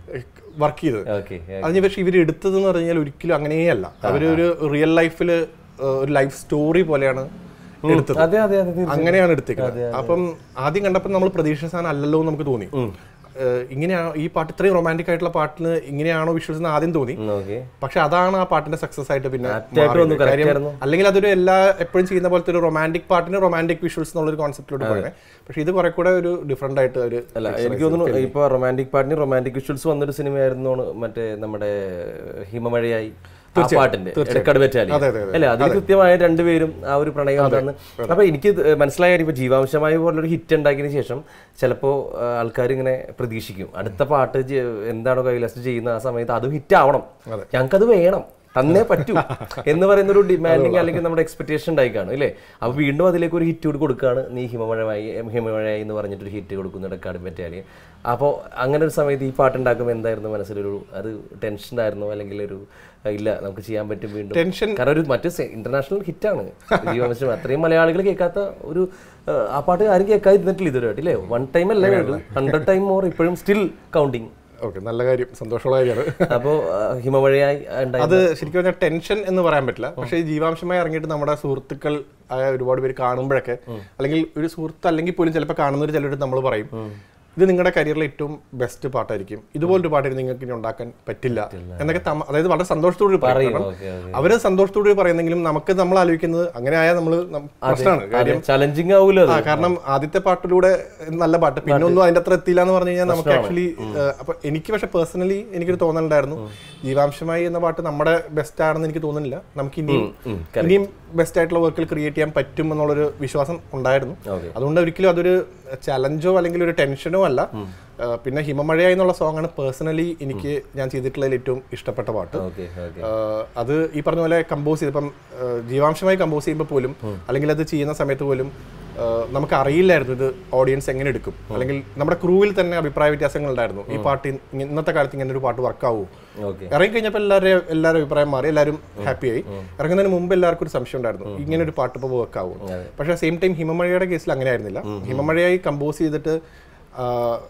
വർക്ക് ചെയ്തത് ഓക്കെ അതിന് പക്ഷേ ഇവർ എടുത്തതെന്ന് പറഞ്ഞു കഴിഞ്ഞാൽ ഒരിക്കലും അങ്ങനെയല്ല അവരൊരു റിയൽ ലൈഫിൽ ഒരു ലൈഫ് സ്റ്റോറി പോലെയാണ് എടുത്തത് അതെ അതെ അതെ തീർച്ചയായും. അങ്ങനെയാണ് എടുത്തേക്കുന്നത് അപ്പം ആദ്യം കണ്ടപ്പോൾ നമ്മൾ പ്രതീക്ഷിച്ച സാധനം അല്ലല്ലോ എന്ന് നമുക്ക് തോന്നി ഏഹ് ഇങ്ങനെയാണോ ഈ പാട്ട് ഇത്രയും റൊമാൻറ്റിക് ആയിട്ടുള്ള പാട്ടിന് ഇങ്ങനെയാണോ വിഷ്വൽസ് എന്ന് ആദ്യം തോന്നി ഓക്കെ പക്ഷെ അതാണ് ആ പാട്ടിന്റെ സക്സസ് ആയിട്ട് പിന്നെ ആയിട്ട് മാറിയത്. വന്നു, correct കാര്യം ആയിരുന്നു. അല്ലെങ്കിൽ അതൊരു എല്ലാ എപ്പോഴും ചെയ്യുന്ന പോലത്തെ ഒരു റൊമാൻറ്റിക് പാട്ടിന് റൊമാൻറ്റിക് വിഷ്വൽസ് എന്നുള്ളൊരു കോൺസെപ്റ്റിലോട്ട് പറയുന്നത് പക്ഷെ ഇത് കുറെ കൂടെ ഒരു ഡിഫറെന്റ് ആയിട്ട് ഒരു അല്ല എനിക്ക് തോന്നുന്നു ഇപ്പൊ റൊമാൻറ്റിക് പാട്ടിന് റൊമാൻറ്റിക് വിഷ്വൽസ് വന്നൊരു സിനിമയായിരുന്നു മറ്റേ നമ്മുടെ ഹിമമഴയായി ആ പാട്ടിന്റെ എടക്കാട് ബറ്റാലി അതെ, അതെ, അല്ലെ അതിൽ കൃത്യമായ രണ്ടുപേരും ആ ഒരു പ്രണയം എന്താന്ന് അപ്പൊ എനിക്ക് ഇത് മനസ്സിലായ കാര്യം ഇപ്പൊ ജീവാംശമായ പോലൊരു ഹിറ്റ് ഉണ്ടാക്കിയതിന് ശേഷം ചിലപ്പോ ആൾക്കാർ ഇങ്ങനെ പ്രതീക്ഷിക്കും അടുത്ത പാട്ട് ജെ- എന്താണോ കൈലാസ് ചെയ്യുന്ന ആ സമയത്ത് അത് ഹിറ്റ് ആവണം ഞങ്ങൾക്കത് വേണം തന്നേ പറ്റൂ എന്ന് പറയുന്ന ഒരു ഡിമാൻഡിങ് അല്ലെങ്കിൽ നമ്മുടെ എക്സ്പെക്ടേഷൻ ഉണ്ടായി കാണും അല്ലേ അപ്പൊ വീണ്ടും അതിലേക്ക് ഒരു ഹിറ്റ് കൂടി കൊടുക്കുകയാണ് നീ ഹിമമഴമായി ഹിമമഴയായി എന്ന് പറഞ്ഞിട്ടൊരു ഹിറ്റ് കൊടുക്കുന്നു ഇടക്കാട് പറ്റിയാല് അപ്പോൾ അങ്ങനെ ഒരു സമയത്ത് ഈ പാട്ട് ഉണ്ടാക്കുമ്പോൾ എന്തായിരുന്നു മനസ്സിലൊരു അത് ടെൻഷൻ ആയിരുന്നോ അല്ലെങ്കിൽ ഒരു "ആ, ഇല്ല നമുക്ക് ചെയ്യാൻ പറ്റും വീണ്ടും ടെൻഷൻ കാരണം ഒരു മറ്റു ഇന്റർനാഷണൽ ഹിറ്റാണ് ജീവമത്സരം അത്രയും മലയാളികൾ കേൾക്കാത്ത ഒരു ആ, ആ പാട്ട് ആരും കേൾക്കാതിരുന്നിട്ടില്ല ഇതുവരെയായിട്ട് ഇല്ലേ വൺ ടൈം അല്ലേ ഒരു ഹൺഡ്രഡ് ടൈം മോർ ഇപ്പോഴും സ്റ്റിൽ കൗണ്ടിങ് ഓക്കെ നല്ല കാര്യം സന്തോഷമുള്ള കാര്യമാണ് അപ്പോൾ ഹിമമഴയായി ഉണ്ടായി അത് ശരിക്കും പറഞ്ഞാൽ ടെൻഷൻ എന്ന് പറയാൻ പറ്റില്ല പക്ഷേ ഈ ജീവാംശമായി ഇറങ്ങിയിട്ട് നമ്മുടെ സുഹൃത്തുക്കൾ ആയ ഒരുപാട് പേര് കാണുമ്പോഴൊക്കെ അല്ലെങ്കിൽ ഒരു സുഹൃത്ത് അല്ലെങ്കിൽ പോലും ചിലപ്പോൾ കാണുന്നവർ ചിലർ നമ്മൾ പറയും ഇത് നിങ്ങളുടെ കരിയറിലെ ഏറ്റവും ബെസ്റ്റ് പാട്ടായിരിക്കും ഇതുപോലൊരു പാട്ട് നിങ്ങൾക്ക് ഇനി ഉണ്ടാക്കാൻ പറ്റില്ല എന്നൊക്കെ തമ- അതായത് വളരെ സന്തോഷത്തോട് പറയും കാരണം ഓക്കെ ഓക്കെ അവര് സന്തോഷത്തോട് പറയുന്നെങ്കിലും നമുക്ക് നമ്മൾ ആലോചിക്കുന്നത് അങ്ങനെ ആയാൽ നമ്മൾ പ്രശ്നമാണ് കാര്യം ചലഞ്ചിങ് ആവൂലോ അത് ആ കാരണം ആദ്യത്തെ പാട്ടിലൂടെ നല്ല പാട്ട് പിന്നെ ഒന്നും അതിന്റെ അത്ര എത്തിയില്ല എന്ന് പറഞ്ഞു കഴിഞ്ഞാൽ നമുക്ക് ആക്ച്വലി അപ്പൊ എനിക്ക് പക്ഷെ പേഴ്സണലി എനിക്കൊരു തോന്നലുണ്ടായിരുന്നു ജീവാംശമായി എന്ന പാട്ട് നമ്മുടെ ബെസ്റ്റ് ആണെന്ന് എനിക്ക് തോന്നുന്നില്ല നമുക്ക് ഇനിയും ഇനിയും ബെസ്റ്റ് ആയിട്ടുള്ള വർക്കുകൾ ക്രിയേറ്റ് ചെയ്യാൻ പറ്റും എന്നുള്ളൊരു വിശ്വാസം ഉണ്ടായിരുന്നു ഓക്കെ അതുകൊണ്ട് ഒരിക്കലും അതൊരു ചലഞ്ചോ അല്ലെങ്കിൽ ഒരു ടെൻഷനോ അല്ല ആ, പിന്നെ ഹിമമഴയായി എന്നുള്ള സോങ് ആണ് പേഴ്സണലി എനിക്ക് ഞാൻ ചെയ്തിട്ടുള്ളതിൽ ഏറ്റവും ഇഷ്ടപ്പെട്ട പാട്ട് ഓക്കെ ഓക്കെ ആഹ് അത് ഈ പറഞ്ഞ പോലെ കമ്പോസ് ചെയ്തപ്പം ആഹ് ജീവാംശമായി കമ്പോസ് ചെയ്യുമ്പോൾ പോലും അല്ലെങ്കിൽ അത് ചെയ്യുന്ന സമയത്ത് പോലും ആഹ് നമുക്ക് അറിയില്ലായിരുന്നു ഇത് ഓഡിയൻസ് എങ്ങനെ എടുക്കും അല്ലെങ്കിൽ നമ്മുടെ ക്രൂവിൽ തന്നെ അഭിപ്രായ വ്യത്യാസങ്ങൾ ഉണ്ടായിരുന്നു ഈ പാട്ട് ഇ- ഇന്നത്തെ കാലത്ത് ഇങ്ങനെ ഒരു പാട്ട് വർക്കാവൂ ഓക്കെ ഇറങ്ങി കഴിഞ്ഞപ്പോൾ എല്ലാവരും എല്ലാവരും അഭിപ്രായം മാറി എല്ലാവരും ഹാപ്പിയായി ഇറങ്ങുന്നതിന് മുമ്പ് എല്ലാവർക്കും ഒരു സംശയം ഉണ്ടായിരുന്നു ഇങ്ങനെ ഒരു പാട്ട് ഇപ്പോൾ വർക്ക് ആവും പക്ഷേ സെയിം ടൈം ഹിമമഴയുടെ കേസിൽ അങ്ങനെ ആയിരുന്നില്ല ഹിമമഴയായി കമ്പോസ് ചെയ്തിട്ട് ആഹ്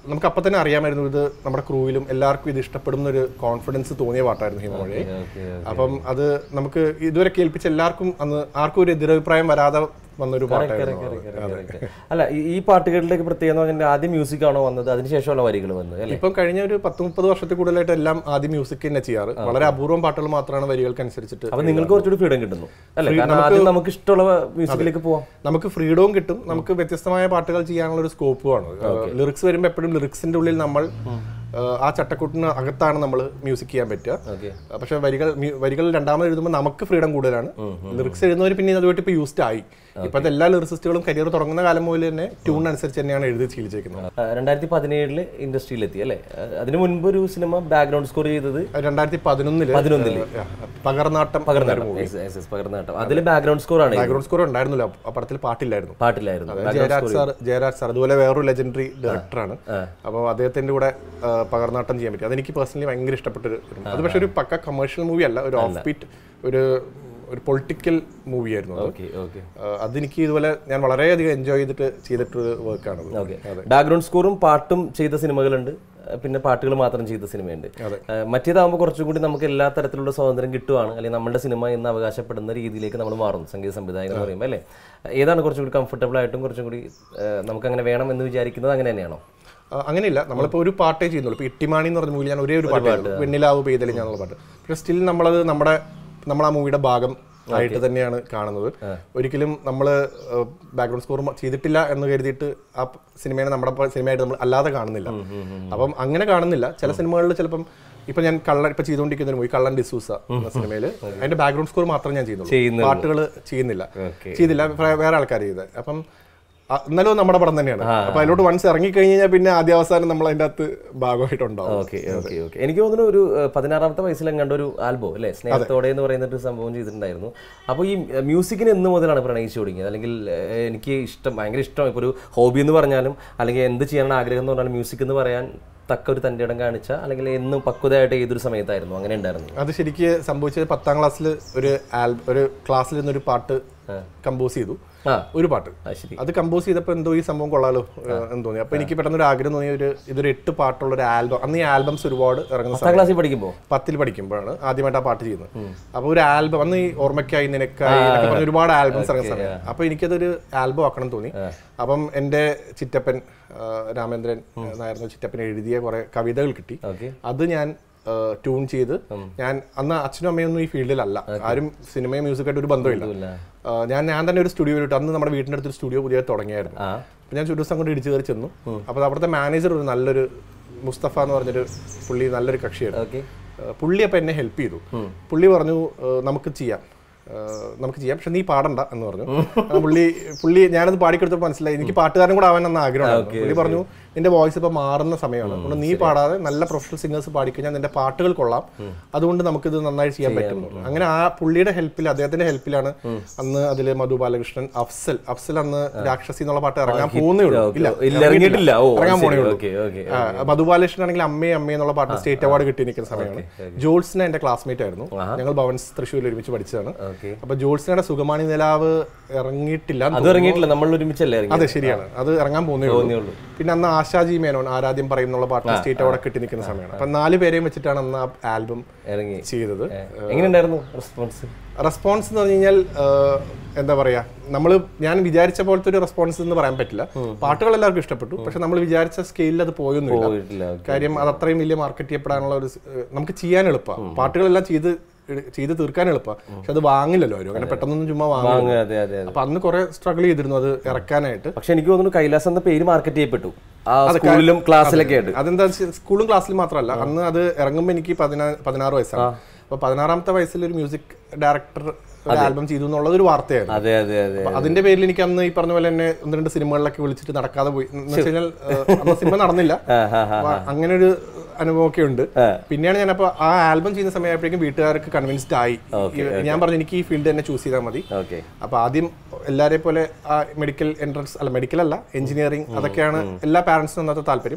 നമുക്ക് അപ്പം തന്നെ അറിയാമായിരുന്നു ഇത് നമ്മുടെ ക്രൂവിലും എല്ലാവർക്കും ഇത് ഇഷ്ടപ്പെടുന്ന ഒരു കോൺഫിഡൻസ് തോന്നിയ പാട്ടായിരുന്നു ഹിമമഴയെ ഓക്കെ അപ്പം അത് നമുക്ക് ഇതുവരെ കേൾപ്പിച്ച എല്ലാവർക്കും അന്ന് ആർക്കും ഒരു എതിരഭിപ്രായം വരാതെ വന്നൊരു പാട്ടായിരുന്നു അത്. അല്ല ഈ- ഈ പാട്ടുകളിലേക്ക് പ്രത്യേകം എന്ന് പറഞ്ഞാൽ ആദ്യം മ്യൂസിക് ആണോ വന്നത് അതിനുശേഷമുള്ള വരികൾ വന്നത് അല്ലേ ഇപ്പം കഴിഞ്ഞ ഒരു പത്ത് മുപ്പത് വർഷത്തിൽ കൂടുതലായിട്ട് എല്ലാം ആദ്യം മ്യൂസിക് തന്നെ ചെയ്യാറ് വളരെ അപൂർവം പാട്ടുകൾ മാത്രമാണ് വരികൾക്ക് അനുസരിച്ചിട്ട് അപ്പൊ നിങ്ങൾക്ക് കുറച്ചുകൂടി ഫ്രീഡം കിട്ടുന്നു അല്ലേ കാരണം ആദ്യം നമുക്ക് ഇഷ്ടമുള്ള മ്യൂസിക്കിലേക്ക് പോവാം നമുക്ക് ഫ്രീഡവും കിട്ടും നമുക്ക് വ്യത്യസ്തമായ പാട്ടുകൾ ചെയ്യാനുള്ള ഒരു സ്കോപ്പുമാണ് ലിറിക്സ് വരുമ്പോൾ എപ്പോഴും ലിറിക്സിന്റെ ഉള്ളിൽ നമ്മൾ ആ, ആ ചട്ടക്കൂട്ടിന് അകത്താണ് നമ്മൾ മ്യൂസിക് ചെയ്യാൻ പറ്റുക ഓക്കെ ആ, പക്ഷെ വരികൾ മ്യൂ- വരികൾ രണ്ടാമത് എഴുതുമ്പോൾ നമുക്ക് ഫ്രീഡം കൂടുതലാണ് ലിറിക്സ് എഴുതുന്നവർ പിന്നെ അതുമായിട്ട് ഇപ്പോൾ യൂസ്ഡ് ആയി ഇപ്പോഴത്തെ എല്ലാ ലിറിസിസ്റ്റുകളും കരിയർ തുടങ്ങുന്ന കാലം മുതൽ തന്നെ ട്യൂൺ അനുസരിച്ച് തന്നെയാണ് എഴുതി ശീലിച്ചേക്കുന്നത് രണ്ടായിരത്തി പതിനേഴില് ഇൻഡസ്ട്രിയിലെത്തി അല്ലേ ആ, അതിനു മുൻപ് ഒരു സിനിമ ബാക്ക്ഗ്രൗണ്ട് സ്കോർ ചെയ്തത് രണ്ടായിരത്തി പതിനൊന്നില് പതിനൊന്നില് പകർനാട്ടം പകർന്നാട്ടം Yes, yes, yes, പകർന്നാട്ടം അതിൽ ബാക്ക്ഗ്രൗണ്ട് സ്കോർ ആണ് ബാക്ക്ഗ്രൗണ്ട് സ്കോർ ഉണ്ടായിരുന്നില്ല ആ പടത്തിൽ പാട്ടില്ലായിരുന്നു പാട്ടിലായിരുന്നു ജയരാജ് സാർ ജയരാജ് സാർ അതുപോലെ വേറൊരു ലെജൻഡറി ഡയറക്ടറാണ് അപ്പോൾ അദ്ദേഹത്തിന്റെ കൂടെ ആ, പകർന്നാട്ടം ചെയ്യാൻ പറ്റി അതെനിക്ക് പേഴ്സണലി ഭയങ്കര ഇഷ്ടപ്പെട്ടൊരു ഒരു- അത് പക്ഷെ ഒരു പക്ക കമേഴ്ഷ്യൽ മൂവി അല്ല ഒരു ഓഫ് ബീറ്റ് ഒരു ഒരു പൊളിറ്റിക്കൽ മൂവി ആയിരുന്നു അത് ഓക്കെ ഓക്കെ ആ, അതെനിക്ക് ഇതുപോലെ ഞാൻ വളരെയധികം എൻജോയ് ചെയ്തിട്ട് ചെയ്തിട്ടൊരു വർക്കാണ് ഓക്കെ ബാക്ക്ഗ്രൗണ്ട് സ്കോറും പാട്ടും ചെയ്ത സിനിമകളുണ്ട് ആ, പിന്നെ പാട്ടുകൾ മാത്രം ചെയ്ത സിനിമയുണ്ട് ആ, മറ്റേതാകുമ്പോൾ കുറച്ചും കൂടി നമുക്ക് എല്ലാ തരത്തിലുള്ള സ്വാതന്ത്ര്യം കിട്ടുവാണ് അല്ലെങ്കിൽ നമ്മുടെ സിനിമ എന്ന് അവകാശപ്പെടുന്ന രീതിയിലേക്ക് നമ്മൾ മാറുന്നു സംഗീത സംവിധായകൻ എന്ന് പറയുമ്പോൾ അല്ലേ ഏതാണ് കുറച്ചും കൂടി കംഫർട്ടബിൾ ആയിട്ടും കുറച്ചും കൂടി ആ, നമുക്ക് അങ്ങനെ വേണം എന്ന് വിചാരിക്കുന്നത് അങ്ങനെ തന്നെയാണോ ആ, അങ്ങനെയില്ല നമ്മളിപ്പോൾ ഒരു പാട്ടേ ചെയ്യുന്നുള്ളൂ ഇപ്പോൾ ഇട്ടിമാണി എന്ന് പറഞ്ഞ മൂവിയിൽ ഞാൻ ഒരേ ഒരു പാട്ട് വെണ്ണിലാവ് പെയ്തലി ഞാനുള്ള പാട്ട് പക്ഷേ സ്റ്റിൽ നമ്മളത് നമ്മുടെ നമ്മൾ ആ മൂവിയുടെ ഭാഗം ആയിട്ട് തന്നെയാണ് കാണുന്നത് ഒരിക്കലും നമ്മൾ ബാക്ക്ഗ്രൗണ്ട് സ്കോർ ചെയ്തിട്ടില്ല എന്ന് കരുതിയിട്ട് ആ സിനിമയെ നമ്മുടെ പ- സിനിമയായിട്ട് നമ്മൾ അല്ലാതെ കാണുന്നില്ല അപ്പം അങ്ങനെ കാണുന്നില്ല ചില സിനിമകളിൽ ചിലപ്പം ഇപ്പൊ ഞാൻ കള്ളൻ ഇപ്പൊ ചെയ്തുകൊണ്ടിരിക്കുന്ന ഒരു മൂവി കള്ളൻ ഡിസൂസ എന്ന സിനിമയിൽ അതിന്റെ ബാക്ക്ഗ്രൗണ്ട് സ്കോർ മാത്രമേ ഞാൻ ചെയ്യുന്നുള്ളൂ ചെയ്യുന്നുള്ളൂ. പാട്ടുകൾ ചെയ്യുന്നില്ല ഓക്കെ ചെയ്തില്ല വേ- വേറെ ആൾക്കാർ ചെയ്തത് അപ്പം അ- എന്നാലും നമ്മുടെ പടം തന്നെയാണ് അപ്പൊ അതിലോട്ട് വൺസ് ഇറങ്ങി കഴിഞ്ഞ് കഴിഞ്ഞാൽ പിന്നെ ആദ്യ അവസാനം നമ്മൾ അതിന്റെ അകത്ത് ഭാഗമായിട്ടുണ്ടാവും ഓക്കെ ഓക്കെ ഓക്കെ എനിക്ക് തോന്നുന്നു ഒരു ആ, പതിനാറാമത്തെ വയസ്സിൽ കണ്ട ഒരു ആൽബം അല്ലേ സ്നേഹത്തോടെ എന്ന് പറയുന്ന ഒരു സംഭവം ചെയ്തിട്ടുണ്ടായിരുന്നു അപ്പോൾ ഈ മ്യൂസിക്കിന് എന്ന് മുതലാണ് പ്രണയിച്ചു തുടങ്ങിയത് അല്ലെങ്കിൽ ആ, എനിക്ക് ഇഷ്ടം ഭയങ്കര ഇഷ്ടം ഇപ്പോൾ ഒരു ഹോബി എന്ന് പറഞ്ഞാലും അല്ലെങ്കിൽ എന്ത് ചെയ്യാനാണ് ആഗ്രഹം എന്ന് പറഞ്ഞാലും മ്യൂസിക് എന്ന് പറയാൻ തക്ക ഒരു തൻ്റെ ഇടം കാണിച്ച അല്ലെങ്കിൽ എന്നും പക്വതയായിട്ട് ഏതൊരു സമയത്തായിരുന്നു അങ്ങനെ ഉണ്ടായിരുന്നു അത് ശരിക്ക് സംഭവിച്ചത് പത്താം ക്ലാസ്സിൽ ഒരു ആൽബം ഒരു ക്ലാസ്സിൽ നിന്നൊരു പാട്ട് കമ്പോസ് ചെയ്തു ആ ഒരു പാട്ട് അത് ശരി അത് കമ്പോസ് ചെയ്തപ്പോൾ എന്തോ ഈ സംഭവം കൊള്ളാലോ ഏഹ്, എന്ന് തോന്നി അപ്പൊ എനിക്ക് പെട്ടെന്ന് ഒരു ആഗ്രഹം തോന്നി ഒരു ഇതൊരു എട്ട് പാട്ടുള്ള ഒരു ആൽബം അന്ന് ഈ ആൽബംസ് ഒരുപാട് ഇറങ്ങുന്ന പത്താം ക്ലാസ്സിൽ പഠിക്കുമ്പോൾ പത്തിൽ പഠിക്കുമ്പോഴാണ് ആദ്യമായിട്ട് ആ പാട്ട് ചെയ്യുന്നത് അപ്പൊ ഒരു ആൽബം അന്ന് ഈ ഓർമ്മയ്ക്കായി നിനക്കായി എന്നൊക്കെ പറഞ്ഞ ഒരുപാട് ആൽബംസ് ഇറങ്ങുന്ന സമയം അപ്പൊ എനിക്കതൊരു ആൽബം ആക്കണം തോന്നി അപ്പം എൻ്റെ ചിറ്റപ്പൻ ആ, രാമേന്ദ്രൻ നായർന്ന ചിറ്റപ്പൻ എഴുതിയ കുറെ കവിതകൾ കിട്ടി ഓക്കെ അത് ഞാൻ ട്യൂൺ ചെയ്ത് ഞാൻ അന്ന് അച്ഛനും അമ്മയൊന്നും ഈ ഫീൽഡിലല്ല ആരും സിനിമയും മ്യൂസിക്കായിട്ട് ഒരു ബന്ധമില്ല ഇല്ല ആ, ഞാൻ ഞാൻ തന്നെ ഒരു സ്റ്റുഡിയോ ഇട്ടു അന്ന് നമ്മുടെ വീടിൻ്റെ അടുത്തൊരു സ്റ്റുഡിയോ പുതിയ തുടങ്ങിയായിരുന്നു ആ അപ്പോൾ ഞാൻ ഒരു ദിവസം കൊണ്ട് ഇടിച്ചു കയറി ചെന്നു അപ്പോൾ അവിടുത്തെ മാനേജർ ഒരു നല്ലൊരു മുസ്തഫ എന്ന് പറഞ്ഞൊരു പുള്ളി നല്ലൊരു കക്ഷിയായിരുന്നു ഓക്കെ ആ, പുള്ളി അപ്പം എന്നെ ഹെൽപ്പ് ചെയ്തു പുള്ളി പറഞ്ഞു ആ, നമുക്ക് ചെയ്യാം ആ, നമുക്ക് ചെയ്യാം പക്ഷെ നീ പാടണ്ട എന്ന് പറഞ്ഞു ആ, പുള്ളി പുള്ളി ഞാനത് പാടിക്കെടുത്തപ്പോൾ മനസ്സിലായി എനിക്ക് പാട്ടുകാരൻ കൂടെ ആവാൻ അന്ന് ആഗ്രഹം പുള്ളി പറഞ്ഞു നിന്റെ വോയിസ് ഇപ്പൊ മാറുന്ന സമയമാണ് അതുകൊണ്ട് നീ പാടാതെ നല്ല പ്രൊഫഷണൽ സിംഗേഴ്സ് പാടിക്കഴിഞ്ഞാൽ നിന്റെ പാട്ടുകൾ കൊള്ളാം അതുകൊണ്ട് നമുക്കിത് നന്നായി ചെയ്യാൻ പറ്റും അങ്ങനെ ആ പുള്ളിയുടെ ഹെൽപ്പിൽ അദ്ദേഹത്തിന്റെ ഹെൽപ്പിലാണ് അന്ന് അതിൽ മധു ബാലകൃഷ്ണൻ അഫ്സൽ അഫ്സൽ അന്ന് രാക്ഷസി എന്നുള്ള പാട്ട് ഇറങ്ങാൻ പോകുന്നേ ഉള്ളൂ ഇല്ല ഇല്ല ഇറങ്ങിയിട്ടില്ല ഓ ഇറങ്ങാൻ പോണേ ഉള്ളൂ ഓക്കെ ഓക്കെ ആ, മധുബാലകൃഷ്ണൻ ആണെങ്കിൽ അമ്മേ അമ്മേ എന്നുള്ള പാട്ട് സ്റ്റേറ്റ് അവാർഡ് കിട്ടി നിൽക്കുന്ന സമയമാണ് ജോൾസിന് എന്റെ ക്ലാസ്മേറ്റ് ആയിരുന്നു ഞങ്ങൾ ഭവൻസ് തൃശ്ശൂരിൽ ഒരുമിച്ച് പഠിച്ചതാണ് ഓക്കെ അപ്പൊ ജോൾസിനയുടെ സുഗമാണി നിലാവ് ഇറങ്ങിയിട്ടില്ല എന്ന് അത് ഇറങ്ങിയിട്ടില്ല നമ്മൾ ഒരുമിച്ചല്ലേ ഇറങ്ങി അതെ ശരിയാണ് അത് ഇറങ്ങാൻ പോകുന്നേ ഉള്ളൂ ഉള്ളൂ പിന്നെ അന്ന് ആശാജി മേനോൻ ആരാധ്യം പറയുന്നുള്ള പാട്ട് സ്റ്റേറ്റ് അവാർഡ് കിട്ടി നിൽക്കുന്ന സമയമാണ് അപ്പൊ നാല് പേരെയും വെച്ചിട്ടാണ് അന്ന് ആ ആൽബം ഇറങ്ങി ചെയ്തത് എങ്ങനെയുണ്ടായിരുന്നു റെസ്പോൺസ് റെസ്പോൺസ് എന്ന് പറഞ്ഞു കഴിഞ്ഞാൽ ആഹ്, എന്താ പറയാ നമ്മൾ ഞാൻ വിചാരിച്ച പോലത്തെ ഒരു റെസ്പോൺസ് എന്ന് പറയാൻ പറ്റില്ല പാട്ടുകൾ എല്ലാവർക്കും ഇഷ്ടപ്പെട്ടു പക്ഷെ നമ്മൾ വിചാരിച്ച സ്കെയിലിൽ അത് പോയൊന്നുമില്ല പോയിട്ടില്ല കാര്യം അത് അത്രയും വലിയ മാർക്കറ്റ് ചെയ്യപ്പെടാനുള്ള ഒരു സ്- ഏഹ് നമുക്ക് ചെയ്യാൻ എളുപ്പമാണ് പാട്ടുകളെല്ലാം ചെയ്ത് എട്- ചെയ്ത് തീർക്കാൻ എളുപ്പമാണ് പക്ഷെ അത് വാങ്ങില്ലല്ലോ അവരും അങ്ങനെ പെട്ടെന്നൊന്നും ചുമ്മാ വാങ്ങില്ല അങ്ങ് അതെ അതെ അതെ അപ്പൊ അന്ന് കുറെ സ്ട്രഗിൾ ചെയ്തിരുന്നു അത് ഇറക്കാനായിട്ട് പക്ഷെ എനിക്ക് തോന്നുന്നു കൈലാസ് എന്ന പേര് മാർക്കറ്റ് ചെയ്യപ്പെട്ടു ആ സ്കൂളിലും ക്ലാസ്സിലൊക്കെ ആയിട്ട് അതെന്താ വെച്ചാ സ്കൂളും ക്ലാസ്സിലും മാത്രമല്ല അന്ന് അത് ഇറങ്ങുമ്പോൾ എനിക്ക് പതിനാ പതിനാറ് വയസ്സാണ് അപ്പൊ പതിനാറാമത്തെ വയസ്സിൽ ഒരു മ്യൂസിക് ഡയറക്ടർ ഒരു ആൽബം ചെയ്തു എന്നുള്ളത് ഒരു വാർത്തയായിരുന്നു അതെ അതെ അതെ അപ്പൊ അതിന്റെ പേരിൽ എനിക്ക് അന്ന് ഈ പറഞ്ഞ പോലെ തന്നെ ഒന്ന് രണ്ട് സിനിമകളിലൊക്കെ വിളിച്ചിട്ട് നടക്കാതെ പോയി എന്ന് വെച്ച് കഴിഞ്ഞാൽ ഏഹ്, അന്ന് സിനിമ നടന്നില്ല ആ, ആ, ആ. അപ്പൊ അങ്ങനെ ഒരു അനുഭവമൊക്കെ ഉണ്ട് പിന്നെയാണ് ഞാൻ അപ്പൊ ആ ആൽബം ചെയ്യുന്ന സമയമായപ്പോഴേക്കും വീട്ടുകാർക്ക് കൺവിൻസ്ഡ് ആയി ഈ- ഞാൻ പറഞ്ഞു എനിക്ക് ഈ ഫീൽഡ് തന്നെ ചൂസ് ചെയ്താൽ മതി ഓക്കെ അപ്പൊ ആദ്യം എല്ലാരെ പോലെ ആ മെഡിക്കൽ എൻട്രൻസ് അല്ല മെഡിക്കൽ അല്ല എഞ്ചിനീയറിംഗ് അതൊക്കെയാണ് എല്ലാ പാരന്റ്സിനും അന്നത്തെ താല്പര്യം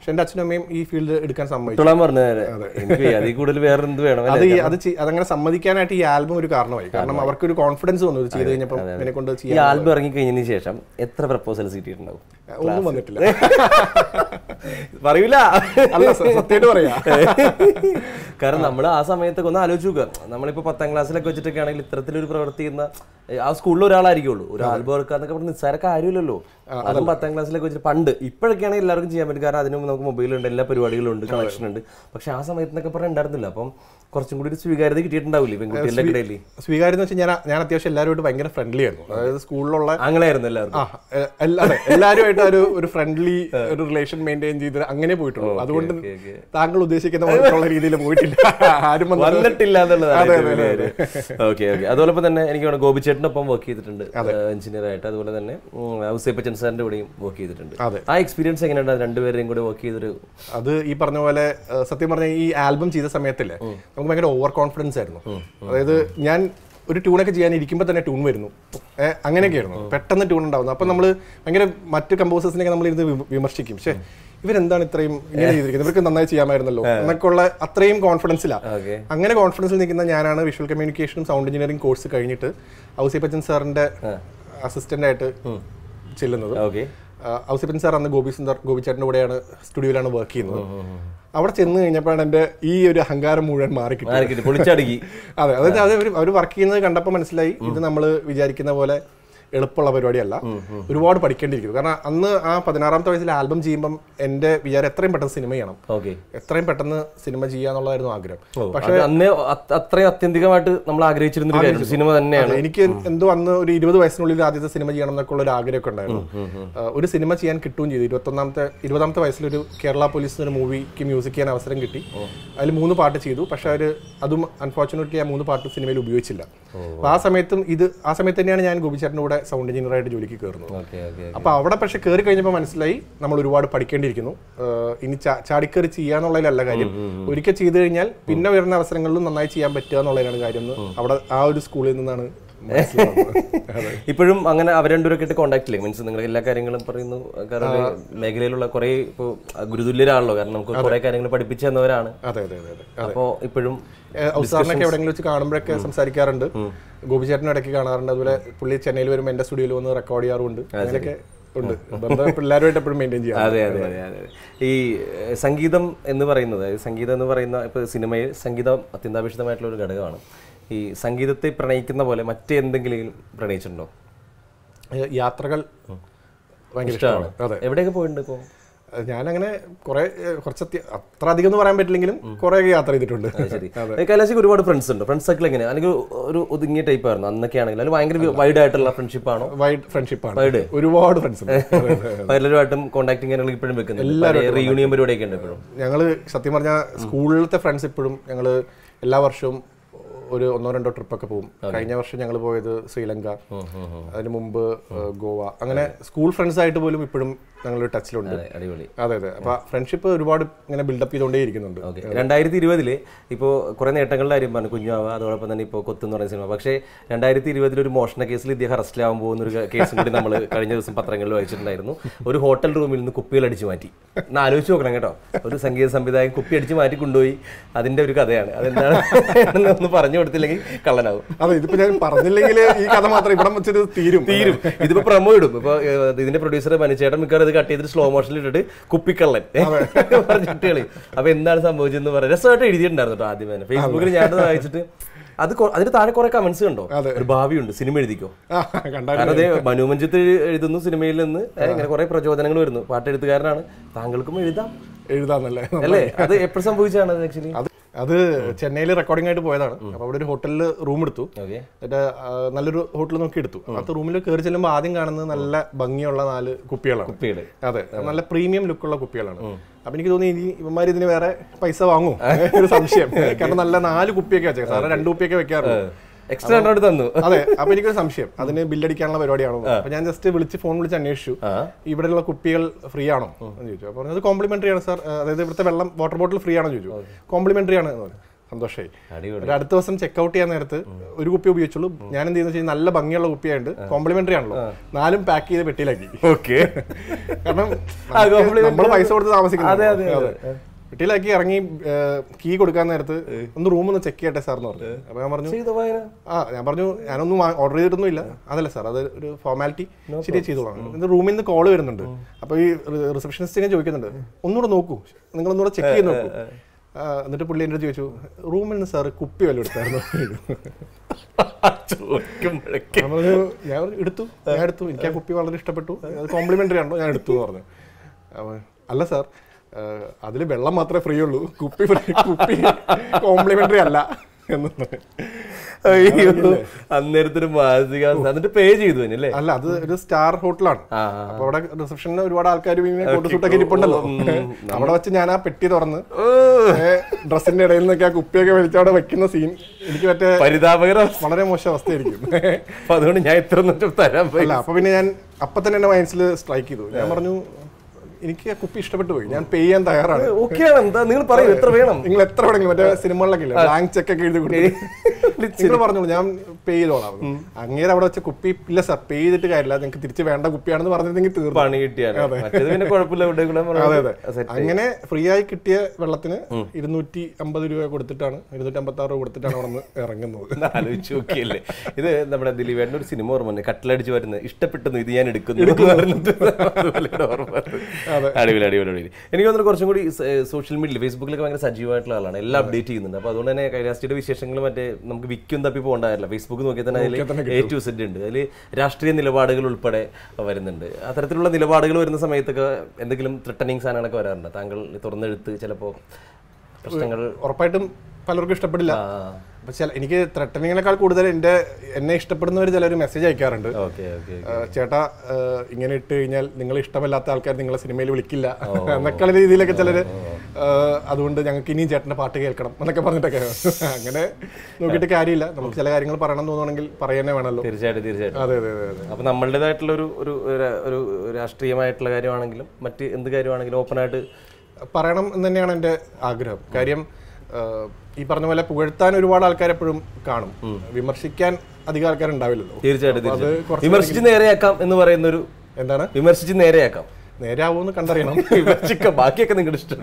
പക്ഷെ എൻ്റെ അച്ഛനും അമ്മയും ഈ ഫീൽഡ് എടുക്കാൻ സമ്മതിച്ചു തൊളാൻ പറഞ്ഞു എനിക്ക് അതിൽ കൂടുതൽ വേറെ എന്ത് വേണം അത് ഈ- അത് ചെയ്- അതങ്ങനെ സമ്മതിക്കാനായിട്ട് ഈ ആൽബം ഒരു കാരണമായി കാരണം അവർക്ക് ഒരു കോൺഫിഡൻസ് വന്നു ഇത് ചെയ്ത് കഴിഞ്ഞപ്പോൾ ഇതിനെ കൊണ്ട് ഈ ചെയ്യാൻ ആൽബം ഇറങ്ങി കഴിഞ്ഞതിന് ശേഷം എത്ര പ്രപ്പോസൽസ് കിട്ടിയിട്ടുണ്ടാവും ഒന്നും വന്നിട്ടില്ല പറയൂല അല്ല സ- സത്യമായിട്ട് പറയാ കാരണം നമ്മൾ ആ സമയത്തൊക്കെ ഒന്ന് ആലോചിച്ച് നോക്കുക നമ്മളിപ്പോ പത്താം ക്ലാസ്സിലൊക്കെ വെച്ചിട്ടൊക്കെ ആണെങ്കിൽ ഇത്തരത്തിലൊരു പ്രവൃത്തി ചെയ്യുന്ന ഏ, ആ സ്കൂളിൽ ഒരാളായിരിക്കുള്ളൂ ഒരു ആൽബം ഇറക്കാന്നൊക്കെ പറഞ്ഞ് നിസ്സാര കാര്യമില്ലല്ലോ അതും പത്താം ക്ലാസ്സിലൊക്കെ വെച്ചിട്ട് പണ്ട് ഇപ്പോഴൊക്കെയാണെങ്കിൽ എല്ലാവർക്കും ചെയ്യാൻ പറ്റും കാരണം അതിന് മുമ്പ് നമുക്ക് മൊബൈലുണ്ട് എല്ലാ പരിപാടികളും ഉണ്ട് കണക്ഷൻ ഉണ്ട് പക്ഷെ ആ സമയത്തൊക്കെ പറഞ്ഞാൽ ഉണ്ടായിരുന്നില്ല അപ്പം കുറച്ചും കൂടി ഒരു സ്വീകാര്യത കിട്ടിയിട്ടുണ്ടാവില്ലേ പെൺകുട്ടികളുടെ ഇടയിൽ സ്വീകാര്യം എന്ന് വെച്ചാൽ ഞാൻ ഞാൻ അത്യാവശ്യം എല്ലാവരുമായിട്ട് ഭയങ്കര ഫ്രണ്ട്ലി ആയിരുന്നു അതായത് സ്കൂളിലുള്ള അങ്ങനെയായിരുന്നു എല്ലാവർക്കും ആ എ- എല്ലാ- അതെ എല്ലാവരുമായിട്ട് ഒരു ഒരു ഫ്രണ്ട്ലി ഒരു റിലേഷൻ മെയിൻറ്റെയിൻ ചെയ്ത് അങ്ങനെ പോയിട്ടുള്ളൂ അതുകൊണ്ട് താങ്കൾ ഉദ്ദേശിക്കുന്ന പോലുള്ള രീതിയിൽ പോയിട്ടില്ല ആരും വന്നിട്ട് വന്നിട്ടില്ല എന്നുള്ളതാണ് ഓക്കെ ഓക്കെ അതോടൊപ്പം തന്നെ എനിക്ക് വേണം ഗോപിച്ചേട്ടനൊപ്പം വർക്ക് ചെയ്തിട്ടുണ്ട് എഞ്ചിനീയർ ആയിട്ട് അതുപോലെ തന്നെ ഔസേപ്പച്ചൻ സാറിന്റെ കൂടെയും വർക്ക് ചെയ്തിട്ടുണ്ട് അതെ. ആ എക്സ്പീരിയൻസ് എങ്ങനെയുണ്ട് രണ്ടുപേരെയും കൂടെ വർക്ക് ചെയ്തൊരു അത് ഈ പറഞ്ഞ പോലെ ഏഹ്, സത്യം പറഞ്ഞ ഈ ആൽബം ചെയ്ത സമയത്തില്ലേ നമുക്ക് ഭയങ്കര ഓവർ കോൺഫിഡൻസ് ആയിരുന്നു അതായത് ഞാൻ ഒരു ട്യൂണൊക്കെ ചെയ്യാൻ ഇരിക്കുമ്പോൾ തന്നെ ട്യൂൺ വരുന്നു ഏഹ്, അങ്ങനെയൊക്കെ ആയിരുന്നു പെട്ടെന്ന് ട്യൂൺ ഉണ്ടാവുന്നു അപ്പം നമ്മൾ ഭയങ്കര മറ്റ് കമ്പോസേഴ്സിനെയൊക്കെ നമ്മൾ ഇരുന്ന് വിമ- വിമർശിക്കും പക്ഷേ ഇവരെന്താണ് ഇത്രയും ഇങ്ങനെ ചെയ്തിരിക്കുന്നത് ഇവർക്ക് നന്നായി ചെയ്യാമായിരുന്നല്ലോ എന്നൊക്കെ ഉള്ള അത്രയും കോൺഫിഡൻസിലാണ് ഓക്കെ അങ്ങനെ കോൺഫിഡൻസിൽ നിൽക്കുന്ന ഞാനാണ് വിഷ്വൽ കമ്മ്യൂണിക്കേഷനും സൗണ്ട് എഞ്ചിനീയറിംഗ് കോഴ്സ് കഴിഞ്ഞിട്ട് ഔസി പച്ചൻ സാറിന്റെ അസിസ്റ്റന്റ് ആയിട്ട് ചെല്ലുന്നത് ഓക്കെ ഔസിപ്പൻ സാർ അന്ന് ഗോപി സുന്ദർ ഗോപിച്ചേട്ടൻ്റെ കൂടെയാണ് സ്റ്റുഡിയോയിലാണ് വർക്ക് ചെയ്യുന്നത് അവിടെ ചെന്ന് കഴിഞ്ഞപ്പോഴാണ് എൻ്റെ ഈ ഒരു അഹങ്കാരം മുഴുവൻ മാറി കിട്ടിയത് ആർക്കിട്ട് പൊളിച്ചടുക്കി അതെ അതായത് അത് അവർ അവർ വർക്ക് ചെയ്യുന്നത് കണ്ടപ്പോൾ മനസ്സിലായി ഇത് നമ്മൾ വിചാരിക്കുന്ന പോലെ എളുപ്പമുള്ള പരിപാടിയല്ല ഒരുപാട് പഠിക്കേണ്ടിയിരിക്കുന്നു കാരണം അന്ന് ആ പതിനാറാമത്തെ വയസ്സിൽ ആൽബം ചെയ്യുമ്പം എൻ്റെ വിചാരം എത്രയും പെട്ടെന്ന് സിനിമ ചെയ്യണം ഓക്കെ എത്രയും പെട്ടെന്ന് സിനിമ ചെയ്യാന്നുള്ളതായിരുന്നു ആഗ്രഹം പക്ഷെ അന്ന് അത് അത്രയും അത്യന്തികമായിട്ട് നമ്മൾ ആഗ്രഹിച്ചിരുന്ന ഒരു കാര്യം സിനിമ തന്നെയാണ് അതെ, എനിക്ക് എന്തോ അന്ന് ഒരു ഇരുപത് വയസ്സിനുള്ളിൽ ആദ്യത്തെ സിനിമ ചെയ്യണം എന്നൊക്കെ ഉള്ള ഒരു ആഗ്രഹമൊക്കെ ഉണ്ടായിരുന്നു ആ, ഒരു സിനിമ ചെയ്യാൻ കിട്ടുകയും ചെയ്തു ഇരുപത്തൊന്നാമത്തെ ഇരുപതാമത്തെ വയസ്സിൽ ഒരു കേരള പോലീസ് ഒരു മൂവിക്ക് മ്യൂസിക് ചെയ്യാൻ അവസരം കിട്ടി അതിൽ മൂന്ന് പാട്ട് ചെയ്തു പക്ഷെ അവർ അതും അൺഫോർച്ചുനേറ്റ്ലി ആ മൂന്ന് പാട്ട് സിനിമയിൽ ഉപയോഗിച്ചില്ല അപ്പൊ ആ സമയത്തും ഇത് ആ സമയത്ത് തന്നെയാണ് ഞാൻ ഗോപിച്ചേട്ടൻ്റെ കൂടെ സൗണ്ട് എഞ്ചിനീയർ ആയിട്ട് ജോലിക്ക് കയറുന്നത് ഓക്കെ ഓക്കെ അപ്പൊ അവിടെ പക്ഷെ കയറി കഴിഞ്ഞപ്പോൾ മനസ്സിലായി നമ്മൾ ഒരുപാട് പഠിക്കേണ്ടിയിരിക്കുന്നു ആഹ് ഇനി ചാ- ചാടിക്കയറി ചെയ്യാന്നുള്ളതിലല്ല കാര്യം ഒരിക്കൽ ചെയ്തു കഴിഞ്ഞാൽ പിന്നെ വരുന്ന അവസരങ്ങളിലും നന്നായി ചെയ്യാൻ പറ്റുക എന്നുള്ളതിലാണ് കാര്യം എന്ന് അവിടെ ആ ഒരു സ്കൂളിൽ നിന്നാണ് മനസ്സിലാവുന്നത്. അതെ. ഇപ്പോഴും അങ്ങനെ അവർ രണ്ടുപേരൊക്കെ ആയിട്ട് കോൺടാക്ട് ഇല്ലേ മീൻസ് നിങ്ങൾ എല്ലാ കാര്യങ്ങളും പറയുന്നു കാരണം ഒരു മേഖലയിലുള്ള കുറെ ഇപ്പോൾ ഗുരുതുല്യരാണല്ലോ കാരണം നമുക്ക് കുറെ കാര്യങ്ങൾ പഠിപ്പിച്ചു തന്നവരാണ് അതെ അതെ അതെ അതെ അപ്പോൾ ഇപ്പോഴും ഔസാറിനൊക്കെ എവിടെയെങ്കിലും വെച്ച് കാണുമ്പോഴൊക്കെ സംസാരിക്കാറുണ്ട് ഗോപിചേട്ടനും ഇടയ്ക്ക് കാണാറുണ്ട് അതുപോലെ പുള്ളി ചെന്നൈയിൽ വരുമ്പോൾ എന്റെ സ്റ്റുഡിയോയിൽ വന്ന് റെക്കോർഡ് ചെയ്യാറുണ്ട് അങ്ങനെയൊക്കെ ഉണ്ട് ബന്ധം പിള്ളേരുമായിട്ട് എപ്പോഴും മെയിൻറ്റെയിൻ ചെയ്യാം അതെ അതെ അതെ അതെ ഈ ഏഹ്, സംഗീതം എന്ന് പറയുന്നത് അതായത് സംഗീതം എന്ന് പറയുന്ന ഇപ്പോൾ സിനിമയിൽ സംഗീതം അത്യന്താപേക്ഷിതമായിട്ടുള്ള ഒരു ഘടകമാണ് ഈ സംഗീതത്തെ പ്രണയിക്കുന്ന പോലെ മറ്റെന്തെങ്കിലും പ്രണയിച്ചിട്ടുണ്ടോ ഏഹ് യാത്രകൾ ഭയങ്കര ഇഷ്ടമാണ് അതെ എവിടെയൊക്കെ പോയിട്ടുണ്ട് ഇപ്പോൾ ഞാനങ്ങനെ കുറെ ഏഹ് കുറച്ച് അത്യ- അത്ര അധികം എന്ന് പറയാൻ പറ്റില്ലെങ്കിലും കുറെ യാത്ര ചെയ്തിട്ടുണ്ട് ശരി കൈലാശിക്ക് ഒരുപാട് ഫ്രണ്ട്സ് ഉണ്ട് ഫ്രണ്ട്സ് സർക്കിൾ എങ്ങനെയാണ് അല്ലെങ്കിൽ ഒരു ഒതുങ്ങിയ ടൈപ്പ് ആയിരുന്നു അന്നൊക്കെ ആണെങ്കിൽ അത് ഭയങ്കര വൈഡ് ആയിട്ടുള്ള ഫ്രണ്ട്ഷിപ്പ് ആണോ വൈഡ് ഫ്രണ്ട്ഷിപ്പാണ് Wide? ഒരുപാട് ഫ്രണ്ട്സ് ഉണ്ട് എല്ലാവരുമായിട്ടും കോണ്ടാക്ടിങ് കാര്യങ്ങൾ ഇപ്പോഴും വെക്കുന്നുണ്ട് റീയൂണിയൻ പരിപാടിയൊക്കെ ഉണ്ട് ഇപ്പോഴും ഞങ്ങള് സത്യം പറഞ്ഞാൽ സ്കൂളിലത്തെ ഫ്രണ്ട്സ് ഇപ്പോഴും ഞങ്ങള് എല്ലാ വർഷവും ഒരു ഒന്നോ രണ്ടോ ട്രിപ്പൊക്കെ പോകും കഴിഞ്ഞ വർഷം ഞങ്ങൾ പോയത് ശ്രീലങ്ക അതിന് മുമ്പ് ഏഹ്, ഗോവ അങ്ങനെ സ്കൂൾ ഫ്രണ്ട്സ് ആയിട്ട് പോലും ഇപ്പോഴും ഞങ്ങൾ ടച്ചിലുണ്ട് അതെ അടിപൊളി അതെ അതെ അപ്പൊ ഫ്രണ്ട്ഷിപ്പ് ഒരുപാട് ഇങ്ങനെ ബിൽഡപ്പ് ചെയ്തുകൊണ്ടേ ഇരിക്കുന്നുണ്ട് ഓക്കെ രണ്ടായിരത്തി ഇരുപതില് ഇപ്പോൾ കുറെ നേട്ടങ്ങളുടെ കാര്യം പറഞ്ഞു കുഞ്ഞാവ അതോടൊപ്പം തന്നെ ഇപ്പോൾ കൊത്തു എന്ന് പറയുന്ന സിനിമ പക്ഷേ രണ്ടായിരത്തി ഇരുപതിൽ ഒരു മോഷണ കേസിൽ ഇദ്ദേഹം അറസ്റ്റിലാവാൻ പോകുന്ന ഒരു കേസും കൂടി നമ്മൾ കഴിഞ്ഞ ദിവസം പത്രങ്ങളിൽ വായിച്ചിട്ടുണ്ടായിരുന്നു ഒരു ഹോട്ടൽ റൂമിൽ നിന്ന് കുപ്പികൾ അടിച്ചു മാറ്റി ഒന്ന് ആലോചിച്ച് നോക്കണം കേട്ടോ ഒരു സംഗീത സംവിധായകൻ കുപ്പി അടിച്ചു മാറ്റി കൊണ്ടുപോയി അതിന്റെ ഒരു കഥയാണ് അതെന്താണ് ഒന്ന് പറഞ്ഞു കൊടുത്തില്ലെങ്കിൽ കള്ളനാവും അതെ ഇതിപ്പോ ഞാൻ പറഞ്ഞില്ലെങ്കിൽ ഈ കഥ മാത്രം ഇവിടെ വെച്ചിട്ട് തീരും തീരും ഇതിപ്പോ പ്രമോ ഇടും ഇപ്പൊ ഏഹ്, ഇതിന്റെ പ്രൊഡ്യൂസർ മനുച്ചേട്ടൻ മിക്കവാറും ഇത് കട്ട് ചെയ്തിട്ട് സ്ലോ മോഷനിൽ ഇട്ടിട്ട് കുപ്പിക്കള്ളൻ പറഞ്ഞിട്ട് കളി അപ്പൊ എന്താണ് സംഭവിച്ചതെന്ന് പറയാം രസമായിട്ട് എഴുതിയിട്ടുണ്ടായിരുന്നു കേട്ടോ ആദ്യം തന്നെ ഫേസ്ബുക്കിൽ ഞാൻ അത് വായിച്ചിട്ട് അത് കൊ- അതിന് താഴെ കുറെ കമന്റ്സ് കണ്ടോ ഒരു ഭാവിയുണ്ട് സിനിമ എഴുതിക്കോ ആ, കണ്ടാൽ കാരണം അതേ മനുമഞ്ചത്ത് എഴുതുന്നു സിനിമയിൽ നിന്ന് ഏഹ്, ഇങ്ങനെ കുറെ പ്രചോദനങ്ങൾ വരുന്നു പാട്ടെഴുത്തുകാരനാണ് താങ്കൾക്കും എഴുതാം എഴുതാന്നല്ലേ അല്ലേ അത് എപ്പോഴും സംഭവിച്ചാണ് ആക്ച്വലി അത് അത് ചെന്നൈയിൽ റെക്കോർഡിംഗ് ആയിട്ട് പോയതാണ് അപ്പൊ അവിടെ ഒരു ഹോട്ടലിൽ റൂം എടുത്തു ഓക്കെ എന്നിട്ട് ആ, നല്ലൊരു ഹോട്ടൽ നോക്കി എടുത്തു അത് റൂമിൽ കയറി ചെല്ലുമ്പോൾ ആദ്യം കാണുന്നത് നല്ല ഭംഗിയുള്ള നാല് കുപ്പികളാണ് കുപ്പിയുടെ അതെ നല്ല പ്രീമിയം ലുക്കുള്ള കുപ്പികളാണ് അപ്പൊ എനിക്ക് തോന്നി ഇനി ഇവന്മാർ ഇതിന് വേറെ പൈസ വാങ്ങും ഒരു സംശയം കാരണം നല്ല നാല് കുപ്പിയൊക്കെ വെച്ചേക്കാം സാറ് രണ്ട് കുപ്പിയൊക്കെ വെക്കാറുള്ളൂ എക്സ്ട്രാ രണ്ടോട് തന്നു അതെ അപ്പൊ എനിക്കൊരു സംശയം അതിന് ബില്ലടിക്കാനുള്ള പരിപാടിയാണോ അപ്പൊ ഞാൻ ജസ്റ്റ് വിളിച്ച് ഫോൺ വിളിച്ച് അന്വേഷിച്ചു ആ ഇവിടെയുള്ള കുപ്പികൾ ഫ്രീ ആണോ എന്ന് ചോദിച്ചു അപ്പോൾ പറഞ്ഞത് കോംപ്ലിമെന്ററി ആണ് സാർ അതായത് ഇവിടുത്തെ വെള്ളം വാട്ടർ ബോട്ടിൽ ഫ്രീ ആണോ എന്ന് ചോദിച്ചു കോംപ്ലിമെന്ററി ആണ് എന്ന് പറഞ്ഞു സന്തോഷമായി അടിപൊളി ഒരു അടുത്ത ദിവസം ചെക്ക്ഔട്ട് ചെയ്യാൻ നേരത്ത് ഒരു കുപ്പി ഉപയോഗിച്ചുള്ളൂ ഞാൻ എന്ത് ചെയ്യുന്ന വെച്ചാൽ നല്ല ഭംഗിയുള്ള കുപ്പിയായിട്ട് കോംപ്ലിമെന്ററി ആണല്ലോ നാലും പാക്ക് ചെയ്ത് പെട്ടിയിലാക്കി ഓക്കെ കാരണം ആ, complimentary നമ്മൾ പൈസ കൊടുത്ത് താമസിക്കുന്നത് അതെ, അതെ, അതെ. പെട്ടിയിലാക്കി ഇറങ്ങി കീ കൊടുക്കാൻ നേരത്ത് ഒന്ന് റൂം ഒന്ന് ചെക്ക് ചെയ്യട്ടെ സാർ എന്ന് പറഞ്ഞു അപ്പൊ ഞാൻ പറഞ്ഞു ചെയ്ത വായന ആ ഞാൻ പറഞ്ഞു ഞാനൊന്നും ഓർഡർ ചെയ്തിട്ടൊന്നുമില്ല അതല്ല സാർ അത് ഒരു ഫോർമാലിറ്റി ശരി ചെയ്തോളാം ഇത് റൂമിൽ നിന്ന് കോൾ വരുന്നുണ്ട് അപ്പൊ ഈ റിസപ്ഷനിസ്റ്റ് ഇങ്ങനെ ചോദിക്കുന്നുണ്ട് ഒന്നുകൂടെ നോക്കൂ നിങ്ങൾ ഒന്നുകൂടെ ചെക്ക് ചെയ്ത് നോക്കൂ ആ, എന്നിട്ട് പുള്ളി എൻ്റെ അടുത്ത് ചോദിച്ചു റൂമിൽ നിന്ന് സാർ കുപ്പി വല്ലതും എടുത്തായിരുന്നു ചോദിക്കുമ്പോഴൊക്കെ ഞാൻ പറഞ്ഞു ഞാൻ പറഞ്ഞു, എടുത്തു ഞാൻ എടുത്തു എനിക്ക് ആ കുപ്പി വളരെ ഇഷ്ടപ്പെട്ടു അത് കോംപ്ലിമെന്ററി ആണോ ഞാൻ എടുത്തു എന്ന് പറഞ്ഞു അവൻ, അല്ല സാർ അതിൽ വെള്ളം മാത്രമേ ഫ്രീ ഉള്ളൂ കുപ്പി free- കുപ്പി കോംപ്ലിമെന്ററി അല്ല എന്ന് പറഞ്ഞു. അയ്യോ അന്നേരത്തെ ഒരു മാനസികാവസ്ഥ എന്നിട്ട് പേ ചെയ്തു തന്നെ അല്ലേ അല്ല അത് ഒരു സ്റ്റാർ ഹോട്ടലാണ് ആ, അപ്പൊ അവിടെ റിസപ്ഷനിൽ ഒരുപാട് ആൾക്കാർ ഇങ്ങനെ കോട്ട് സൂട്ടൊക്കെ ഇരിപ്പുണ്ടല്ലോ അവിടെ വെച്ച് ഞാൻ ആ പെട്ടി തുറന്ന് ഡ്രസ്സിന്റെ ഇടയിൽ നിന്നൊക്കെ ആ കുപ്പിയൊക്കെ വലിച്ച് അവിടെ വെക്കുന്ന സീൻ എനിക്ക് മറ്റേ പരിതാപകരം വളരെ മോശം അവസ്ഥയായിരിക്കും അപ്പൊ അതുകൊണ്ട് ഞാൻ ഇത്ര ഒന്നും തരാൻ പോയി അല്ല അപ്പൊ പിന്നെ ഞാൻ അപ്പൊ തന്നെ എന്റെ മൈൻഡ്സിൽ സ്ട്രൈക്ക് ചെയ്തു ഞാൻ പറഞ്ഞു എനിക്ക് ആ കുപ്പി ഇഷ്ടപ്പെട്ടു പോയി ഞാൻ പേ ചെയ്യാൻ തയ്യാറാണ് ഓക്കെയാണ് എന്താ നിങ്ങൾ പറയൂ എത്ര വേണം നിങ്ങൾ എത്ര വേണമെങ്കിലും മറ്റേ സിനിമകളിലൊക്കെ ഇല്ല ബ്ലാങ്ക് ചെക്ക് ഒക്കെ എഴുതി കൊടുത്തു നിങ്ങൾ പറഞ്ഞോളൂ ഞാൻ പേ ചെയ്തോളാം അങ്ങേരെ അവിടെ വെച്ച കുപ്പി ഇല്ല സാർ പേ ചെയ്തിട്ട് കാര്യമില്ല നിങ്ങൾക്ക് തിരിച്ച് വേണ്ട കുപ്പിയാണെന്ന് പറഞ്ഞിരുന്നെങ്കിൽ തീർന്നു പണി കിട്ടിയാണ് മറ്റേത് പിന്നെ കുഴപ്പമില്ല ഇവിടെ കൂടെ അതെ അതെ അങ്ങനെ ഫ്രീ ആയി കിട്ടിയ വെള്ളത്തിന് ഇരുന്നൂറ്റി അമ്പത് രൂപ കൊടുത്തിട്ടാണ് ഇരുന്നൂറ്റി അമ്പത്തി ആറ് രൂപ കൊടുത്തിട്ടാണ് അവിടെ നിന്ന് ഇറങ്ങുന്നത് ആലോചിച്ച് നോക്കിയല്ലേ ഇത് നമ്മുടെ ദിലീപേട്ടൻ്റെ ഒരു സിനിമ ഓർമ്മ വന്നു കട്ടിലടിച്ച് വരുന്നത് ഇഷ്ടപ്പെട്ടെന്ന് ഇത് ഞാൻ എടുക്കുന്നു എന്ന് പറഞ്ഞിട്ട് അതുപോലെയാണ് ഓർമ്മ വന്നത്. അടിപൊളി അടിപൊളി അടിപൊളി എനിക്ക് തോന്നുന്നു കുറച്ചും കൂടി സോഷ്യൽ മീഡിയ ഫേസ്ബുക്കിലൊക്കെ ഭയങ്കര സജീവമായിട്ടുള്ള ആളാണ് എല്ലാം അപ്ഡേറ്റ് ചെയ്യുന്നുണ്ട് അപ്പോൾ അതുകൊണ്ട് തന്നെ കൈലാസ്റ്റിയുടെ വിശേഷങ്ങൾ മറ്റേ നമുക്ക് വിക്കും തപ്പി പോകണ്ടാവില്ല ഫേസ്ബുക്ക് നോക്കിയാൽ തന്നെ അതിൽ എ ടു സെറ്റ് ഉണ്ട് അതിൽ രാഷ്ട്രീയ നിലപാടുകൾ ഉൾപ്പെടെ വരുന്നുണ്ട് അത്തരത്തിലുള്ള നിലപാടുകൾ വരുന്ന സമയത്തൊക്കെ എന്തെങ്കിലും ത്രിട്ടനിങ് സാധനങ്ങളൊക്കെ വരാറുണ്ട് താങ്കൾ തുറന്നെഴുത്ത് ചിലപ്പോൾ പ്രശ്നങ്ങൾ ഉറപ്പായിട്ടും പലർക്കും ഇഷ്ടപ്പെടില്ല ആ അപ്പൊ ചില എനിക്ക് ത്രെട്ടനിങ്ങിനേക്കാൾ കൂടുതൽ എന്റെ എന്നെ ഇഷ്ടപ്പെടുന്നവർ ചിലർ മെസ്സേജ് അയക്കാറുണ്ട് ഓക്കെ ഓക്കെ ആ, ചേട്ടാ ആ, ഇങ്ങനെ ഇട്ട് കഴിഞ്ഞാൽ നിങ്ങൾ ഇഷ്ടമല്ലാത്ത ആൾക്കാർ നിങ്ങളെ സിനിമയിൽ വിളിക്കില്ല എന്നൊക്കെയുള്ള രീതിയിലൊക്കെ ചിലര് ആ, അതുകൊണ്ട് ഞങ്ങൾക്ക് ഇനിയും ചേട്ടന്റെ പാട്ട് കേൾക്കണം എന്നൊക്കെ പറഞ്ഞിട്ടൊക്കെ അങ്ങനെ നോക്കിയിട്ട് കാര്യമില്ല നമുക്ക് ചില കാര്യങ്ങൾ പറയണം എന്ന് തോന്നുകയാണെങ്കിൽ പറയാനേ വേണമല്ലോ തീർച്ചയായിട്ടും തീർച്ചയായിട്ടും അതെ അതെ അതെ അതെ അപ്പൊ നമ്മളുടേതായിട്ടുള്ള ഒരു ഒരു ഒരു- ഒരു രാഷ്ട്രീയമായിട്ടുള്ള കാര്യമാണെങ്കിലും മറ്റ് എന്ത് കാര്യമാണെങ്കിലും ഓപ്പണായിട്ട് പറയണം എന്ന് തന്നെയാണ് എൻ്റെ ആഗ്രഹം കാര്യം ആ, ഈ പറഞ്ഞ പോലെ പുകഴ്ത്താൻ ഒരുപാട് ആൾക്കാർ എപ്പോഴും കാണും വിമർശിക്കാൻ അധികം ആൾക്കാർ ഉണ്ടാവില്ലല്ലോ തീർച്ചയായിട്ടും അത് തീർച്ചയായിട്ടും കുറച്ച് വിമർശിച്ച് നേരെയാക്കാം എന്ന് പറയുന്ന ഒരു എന്താണ് വിമർശിച്ച് നേരെയാക്കാം നേരെ ആവുമെന്ന് കണ്ടറിയണം വിമർശിക്കാം ബാക്കിയൊക്കെ നിങ്ങളുടെ ഇഷ്ടം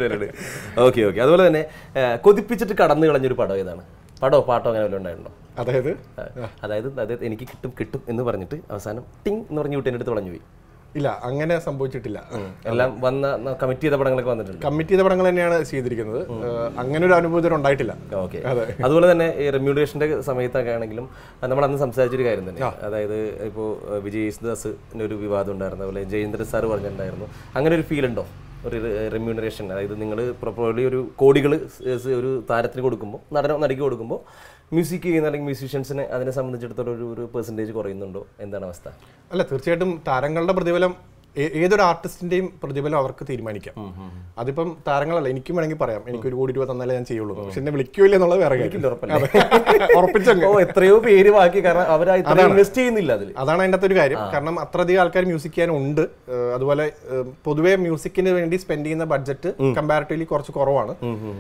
ഓക്കെ ഓക്കെ അതുപോലെ തന്നെ ആ, കൊതിപ്പിച്ചിട്ട് കടന്നു കളഞ്ഞൊരു പടം ഏതാണ് പടോ പാട്ടോ അങ്ങനെ വല്ലതും ഉണ്ടായിട്ടുണ്ടോ അതായത് ആ, അതായത് അതായത് എനിക്ക് കിട്ടും കിട്ടും എന്ന് പറഞ്ഞിട്ട് അവസാനം ടിങ് എന്ന് പറഞ്ഞു വിട്ട് എൻ്റെ അടുത്ത് കളഞ്ഞു പോയി ഇല്ല അങ്ങനെ സംഭവിച്ചിട്ടില്ല എല്ലാം വന്ന കമ്മിറ്റ് ചെയ്ത പടങ്ങളൊക്കെ വന്നിട്ടുണ്ട് കമ്മിറ്റ് ചെയ്ത പടങ്ങൾ തന്നെയാണ് ചെയ്തിരിക്കുന്നത് ആ, അങ്ങനെ ഒരു അനുഭവം ഇതുവരെ ഉണ്ടായിട്ടില്ല ഓക്കെ അതെ. അതുപോലെ തന്നെ ഈ റെമ്യൂണേഷന്റെ സമയത്തൊക്കെ ആണെങ്കിലും അത് നമ്മൾ അന്ന് സംസാരിച്ചൊരു കാര്യം തന്നെ അതായത് ഇപ്പോൾ വിജയ് യേശുദാസിന്റെ ഒരു വിവാദം ഉണ്ടായിരുന്നു അതുപോലെ ജയേന്ദ്ര സാർ പറഞ്ഞിട്ടുണ്ടായിരുന്നു അങ്ങനെ ഒരു ഫീൽ ഉണ്ടോ ഒരു റെമ്യൂണറേഷൻ അതായത് നിങ്ങൾ പ്രോപ്പർലി ഒരു കോടികൾ ഒരു താരത്തിന് കൊടുക്കുമ്പോൾ നടനോ നടിക്ക് കൊടുക്കുമ്പോൾ മ്യൂസിക് ചെയ്യുന്ന അല്ലെങ്കിൽ മ്യൂസീഷ്യൻസിന് അതിനെ സംബന്ധിച്ചിടത്തോളം ഒരു ഒരു പെർസെൻറ്റേജ് കുറയുന്നുണ്ടോ എന്താണ് അവസ്ഥ അല്ല തീർച്ചയായിട്ടും താരങ്ങളുടെ പ്രതിഫലം ഏ- ഏതൊരു ആർട്ടിസ്റ്റിന്റെയും പ്രതിഫലം അവർക്ക് തീരുമാനിക്കാം അതിപ്പം താരങ്ങളല്ല എനിക്കും വേണമെങ്കിൽ പറയാം എനിക്ക് ഒരു കോടി രൂപ തന്നാലേ ഞാൻ ചെയ്യുള്ളൂ പക്ഷെ എന്നെ വിളിക്കൂല എന്നുള്ളത് വേറെ കാര്യം അതെ. ഉറപ്പിച്ചങ്ങ് ഓ എത്രയോ പേര് ബാക്കി കാരണം അവർ ഇൻവെസ്റ്റ് ചെയ്യുന്നില്ല അതിൽ അതാണ് അതിൻ്റെ അകത്തൊരു കാര്യം കാരണം അത്രയധികം ആൾക്കാർ മ്യൂസിക് ചെയ്യാനുണ്ട് ഏഹ് അതുപോലെ ഏഹ് പൊതുവെ മ്യൂസിക്കിന് വേണ്ടി സ്പെൻഡ് ചെയ്യുന്ന ബഡ്ജറ്റ് കമ്പാരിറ്റീവ്ലി കുറച്ച് കുറവാണ്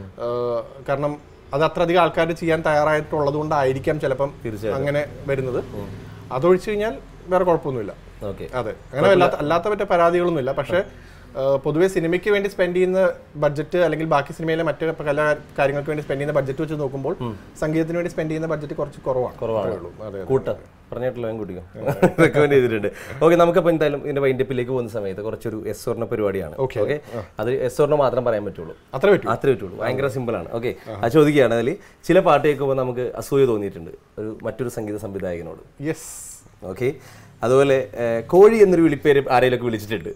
ഏഹ് കാരണം അത് അത്രയധികം ആൾക്കാർ ചെയ്യാൻ തയ്യാറായിട്ടുള്ളത് കൊണ്ടായിരിക്കാം ചിലപ്പം അങ്ങനെ വരുന്നത് അതൊഴിച്ചു കഴിഞ്ഞാൽ വേറെ കുഴപ്പമൊന്നുമില്ല ഓക്കെ അതെ അങ്ങനെ അല്ലാത്ത അല്ലാത്ത മറ്റേ പരാതികളൊന്നുമില്ല പക്ഷേ ഏഹ് പൊതുവെ സിനിമയ്ക്ക് വേണ്ടി സ്പെൻഡ് ചെയ്യുന്ന ബഡ്ജറ്റ് അല്ലെങ്കിൽ ബാക്കി സിനിമയിലെ മറ്റ് പല കാര്യങ്ങൾക്ക് വേണ്ടി സ്പെൻഡ് ചെയ്യുന്ന ബഡ്ജറ്റ് വെച്ച് നോക്കുമ്പോൾ സംഗീതത്തിന് വേണ്ടി സ്പെൻഡ് ചെയ്യുന്ന ബഡ്ജറ്റ് കുറച്ച് കുറവാണ് കുറവാണ്. അത്രേ ഉള്ളൂ. അതെ അതെ. കൂട്ട പറഞ്ഞിട്ടില്ല ഞാൻ കുടിക്കും റെക്കമെൻഡ് ചെയ്തിട്ടുണ്ട് ഓക്കെ നമുക്കപ്പോൾ എന്തായാലും ഇതിന്റെ വൈൻഡപ്പിലേക്ക് പോകുന്ന സമയത്ത് കുറച്ചൊരു എസ് ഓർണ പരിപാടിയാണ് ഓക്കെ അത് എസ് ഓർണ മാത്രം പറയാൻ പറ്റുള്ളൂ അത്രേ പറ്റൂ അത്രേ പറ്റുള്ളൂ ഭയങ്കര സിമ്പിൾ ആണ് ഓക്കെ അത് ചോദിക്കുകയാണ് അതിൽ ചില പാട്ട് കേൾക്കുമ്പോൾ നമുക്ക് അസൂയ തോന്നിയിട്ടുണ്ട് ഒരു മറ്റൊരു സംഗീത സംവിധായകനോട് യെസ് ഓക്കെ അതുപോലെ ഏഹ്, കോഴി എന്നൊരു വിളിപ്പേര് ആരെയൊക്കെ വിളിച്ചിട്ടുണ്ട്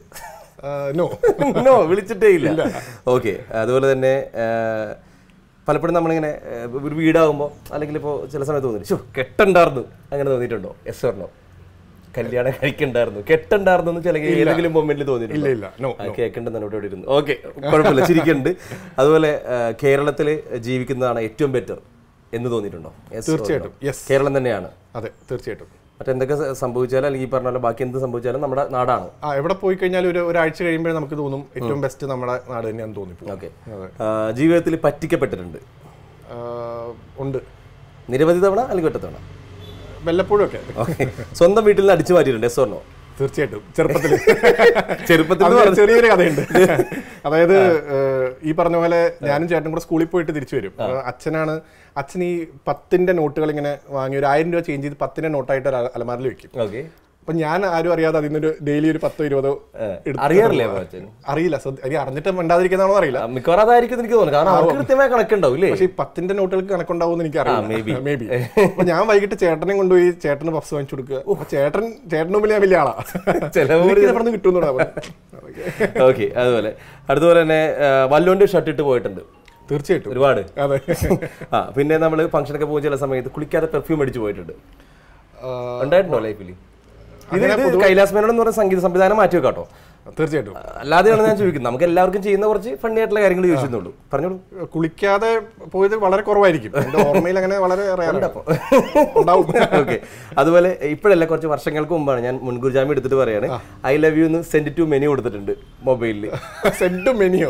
നോ നോ വിളിച്ചിട്ടേ ഇല്ല ഓക്കെ അതുപോലെ തന്നെ ഏഹ്, പലപ്പോഴും നമ്മളിങ്ങനെ ഏഹ്, ഒരു വീടാകുമ്പോൾ അല്ലെങ്കിൽ ഇപ്പോൾ ചില സമയത്ത് തോന്നില്ല ഷോ കെട്ടുണ്ടായിരുന്നു അങ്ങനെ തോന്നിയിട്ടുണ്ടോ എസ് ഓർണോ കല്യാണം കഴിക്കണ്ടായിരുന്നു കെട്ടുണ്ടായിരുന്നു എന്ന് ചില ഏതെങ്കിലും മൊമെന്റിൽ ഇല്ല തോന്നിയിട്ടുണ്ടോ ഇല്ല നോ കേൾക്കേണ്ടെന്ന് ഇവിടെ ഇവിടെ ഇരുന്നു ഓക്കെ കുഴപ്പമില്ല ചിരിക്കുന്നുണ്ട് അതുപോലെ കേരളത്തിൽ ജീവിക്കുന്നതാണ് ഏറ്റവും ബെറ്റർ എന്ന് തോന്നിയിട്ടുണ്ടോ Yes or no? തീർച്ചയായിട്ടും യെസ് കേരളം തന്നെയാണ് അതെ തീർച്ചയായിട്ടും മറ്റെന്തൊക്കെ സ- സംഭവിച്ചാലും അല്ലെങ്കിൽ ഈ പറഞ്ഞ പോലെ ബാക്കി എന്ത് സംഭവിച്ചാലും നമ്മുടെ നാടാണ് ആ എവിടെ പോയി കഴിഞ്ഞാൽ ഒരു ഒരാഴ്ച കഴിയുമ്പോഴേ നമുക്ക് തോന്നും ഏറ്റവും ബെസ്റ്റ് നമ്മുടെ നാട് തന്നെയാണെന്ന് തോന്നിപ്പോ ഓക്കെ അതെ ജീവിതത്തിൽ പറ്റിക്കപ്പെട്ടിട്ടുണ്ട് ആ, ഉണ്ട് നിരവധി തവണ അല്ലെങ്കിൽ ഒറ്റ തവണ വല്ലപ്പോഴും ഒക്കെ ഓക്കെ സ്വന്തം വീട്ടിൽ നിന്ന് അടിച്ചു മാറ്റിയിട്ടുണ്ട് എസ് ഓർണോ തീർച്ചയായിട്ടും ചെറുപ്പത്തിൽ ചെറുപ്പത്തിൽ എന്ന് അതിന് ചെറിയൊരു കഥയുണ്ട് അതായത് ഏഹ്, ഈ പറഞ്ഞ പോലെ ഞാനും ചേട്ടനും കൂടെ സ്കൂളിൽ പോയിട്ട് തിരിച്ചു വരും ഏഹ്, അച്ഛനാണ് അച്ഛൻ ഈ പത്തിന്റെ നോട്ടുകൾ ഇങ്ങനെ വാങ്ങി ഒരു ആയിരം രൂപ ചേഞ്ച് ചെയ്ത് പത്തിന്റെ നോട്ടായിട്ട് ഒരു അല- അലമാരിൽ വെക്കും ഓക്കെ അപ്പൊ ഞാൻ ആരും അറിയാതെ അതിൽ നിന്നൊരു ഡെയിലി ഒരു പത്തോ ഇരുപതോ എടുത്ത് അറിയാറില്ലേ അപ്പൊ അച്ഛൻ അറിയില്ല ശ്രദ്ധ- ഇനി അറിഞ്ഞിട്ട് മിണ്ടാതിരിക്കുന്നതാണോ അറിയില്ല ആ, മിക്കവാറും അതായിരിക്കും എനിക്ക് തോന്നുന്നു കാരണം അവർക്ക് കൃത്യമായ കണക്കുണ്ടാവും ഇല്ലേ പക്ഷെ ഈ പത്തിന്റെ നോട്ടുകൾക്ക് കണക്കുണ്ടാവും എനിക്ക് maybe. അറിയില്ല മേ ബി അപ്പൊ ഞാൻ വൈകിട്ട് ചേട്ടനെ കൊണ്ടുപോയി ചേട്ടന് പപ്സ് വാങ്ങിച്ചു കൊടുക്കുക അപ്പൊ ചേട്ടൻ ചേട്ടന് മുമ്പിൽ ഞാൻ വലിയ ആളാ ചിലവ് ഇവിടെ കിട്ടുന്നു ഓക്കെ അതുപോലെ അതുപോലെ തന്നെ ആ, വല്ലോന്റെ ഷർട്ട് ഇട്ട് പോയിട്ടുണ്ട് തീർച്ചയായിട്ടും ഒരുപാട് അതെ ആ പിന്നെ നമ്മൾ ഫംഗ്ഷനൊക്കെ പോകുന്ന ചില സമയത്ത് കുളിക്കാതെ പെർഫ്യൂം അടിച്ചു പോയിട്ടുണ്ട് ആ, ഉണ്ടായിട്ടുണ്ടോ ലൈഫിൽ ഇത് ഇത് കൈലാസ് മേനോൻ എന്ന് പറയുന്ന സംഗീത സംവിധാനം മാറ്റി വെക്കാട്ടോ തീർച്ചയായിട്ടും അല്ലാതെയാണ് ഞാൻ ചോദിക്കുന്നത് നമുക്ക് എല്ലാവർക്കും ചെയ്യുന്ന കുറച്ച് ഫണ്ണി ആയിട്ടുള്ള കാര്യങ്ങൾ ചോദിച്ചിരുന്നുള്ളൂ പറഞ്ഞോളൂ കുളിക്കാതെ പോയത് വളരെ കുറവായിരിക്കും എന്റെ ഓർമ്മയിൽ അങ്ങനെ വളരെ rare ആണ്. ഉണ്ടാവും ഓക്കെ അതുപോലെ ഇപ്പോഴല്ല കുറച്ച് വർഷങ്ങൾക്ക് മുമ്പാണ് ഞാൻ മുൻകൂർ ജാമ്യം എടുത്തിട്ട് പറയാണ് ഐ ലവ് യു എന്ന് സെൻഡ് ടു മെനു കൊടുത്തിട്ടുണ്ട് മൊബൈലിൽ സെഡ് മെനിയോ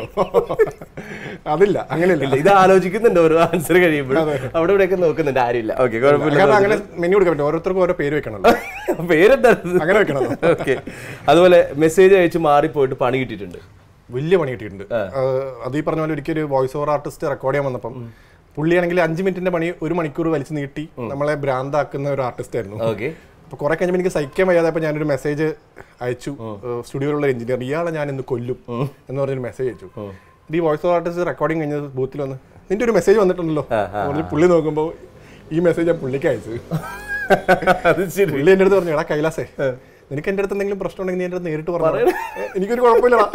അതില്ല അങ്ങനെയല്ല ഇല്ല ഇത് ആലോചിക്കുന്നുണ്ട് ഓരോ ആൻസർ കഴിയുമ്പോൾ അവിടെ ഇവിടെയൊക്കെ നോക്കുന്നുണ്ട് ആരുമില്ല ഓക്കെ കുഴപ്പമില്ല കാരണം അങ്ങനെ മെനു കൊടുക്കാൻ പറ്റും ഓരോരുത്തർക്കും ഓരോ പേര് വെക്കണല്ലോ പേരെന്താണ് അങ്ങനെ വെക്കണല്ലോ ഓക്കെ അതുപോലെ മെസ്സേജ് അയച്ച് മാറിപ്പോയിട്ട് പണി കിട്ടിയിട്ടുണ്ട് വലിയ പണി കിട്ടിയിട്ടുണ്ട് ആഹ് അത് ഈ പറഞ്ഞ പോലെ ഒരിക്കൽ ഒരു വോയിസ് ഓവർ ആർട്ടിസ്റ്റ് റെക്കോർഡ് ചെയ്യാൻ വന്നപ്പം പുള്ളിയാണെങ്കിൽ അഞ്ച് മിനിറ്റിന്റെ പണി ഒരു മണിക്കൂർ വലിച്ചു നീട്ടി നമ്മളെ ഭ്രാന്താക്കുന്ന ഒരു ആർട്ടിസ്റ്റ് ആയിരുന്നു ഓക്കെ അപ്പൊ കുറെ കഴിഞ്ഞപ്പോൾ എനിക്ക് സഹിക്കാൻ വയ്യാതെ അപ്പൊ ഞാനൊരു മെസ്സേജ് അയച്ചു സ്റ്റുഡിയോയിലുള്ള എഞ്ചിനീയർ ഇയാളെ ഞാൻ ഇന്ന് കൊല്ലും എന്ന് പറഞ്ഞൊരു മെസ്സേജ് അയച്ചു ഈ വോയിസ് ഓവർ ആർട്ടിസ്റ്റ് റെക്കോർഡിംഗ് കഴിഞ്ഞത് ബൂത്തിൽ വന്ന് നിന്റെ ഒരു മെസ്സേജ് വന്നിട്ടുണ്ടല്ലോ പറഞ്ഞ് പുള്ളി നോക്കുമ്പോൾ ഈ മെസ്സേജ് ഞാൻ പുള്ളിക്ക് അയച്ചു അത് ശരി പുള്ളി എൻ്റെ അടുത്ത് പറഞ്ഞു എടാ കൈലാസേ നിനക്ക് എൻ്റെ അടുത്ത് എന്തെങ്കിലും പ്രശ്നം ഉണ്ടെങ്കിൽ നീ എൻ്റെ അടുത്ത് നേരിട്ട് പറഞ്ഞു എനിക്കൊരു കുഴപ്പമില്ലടാ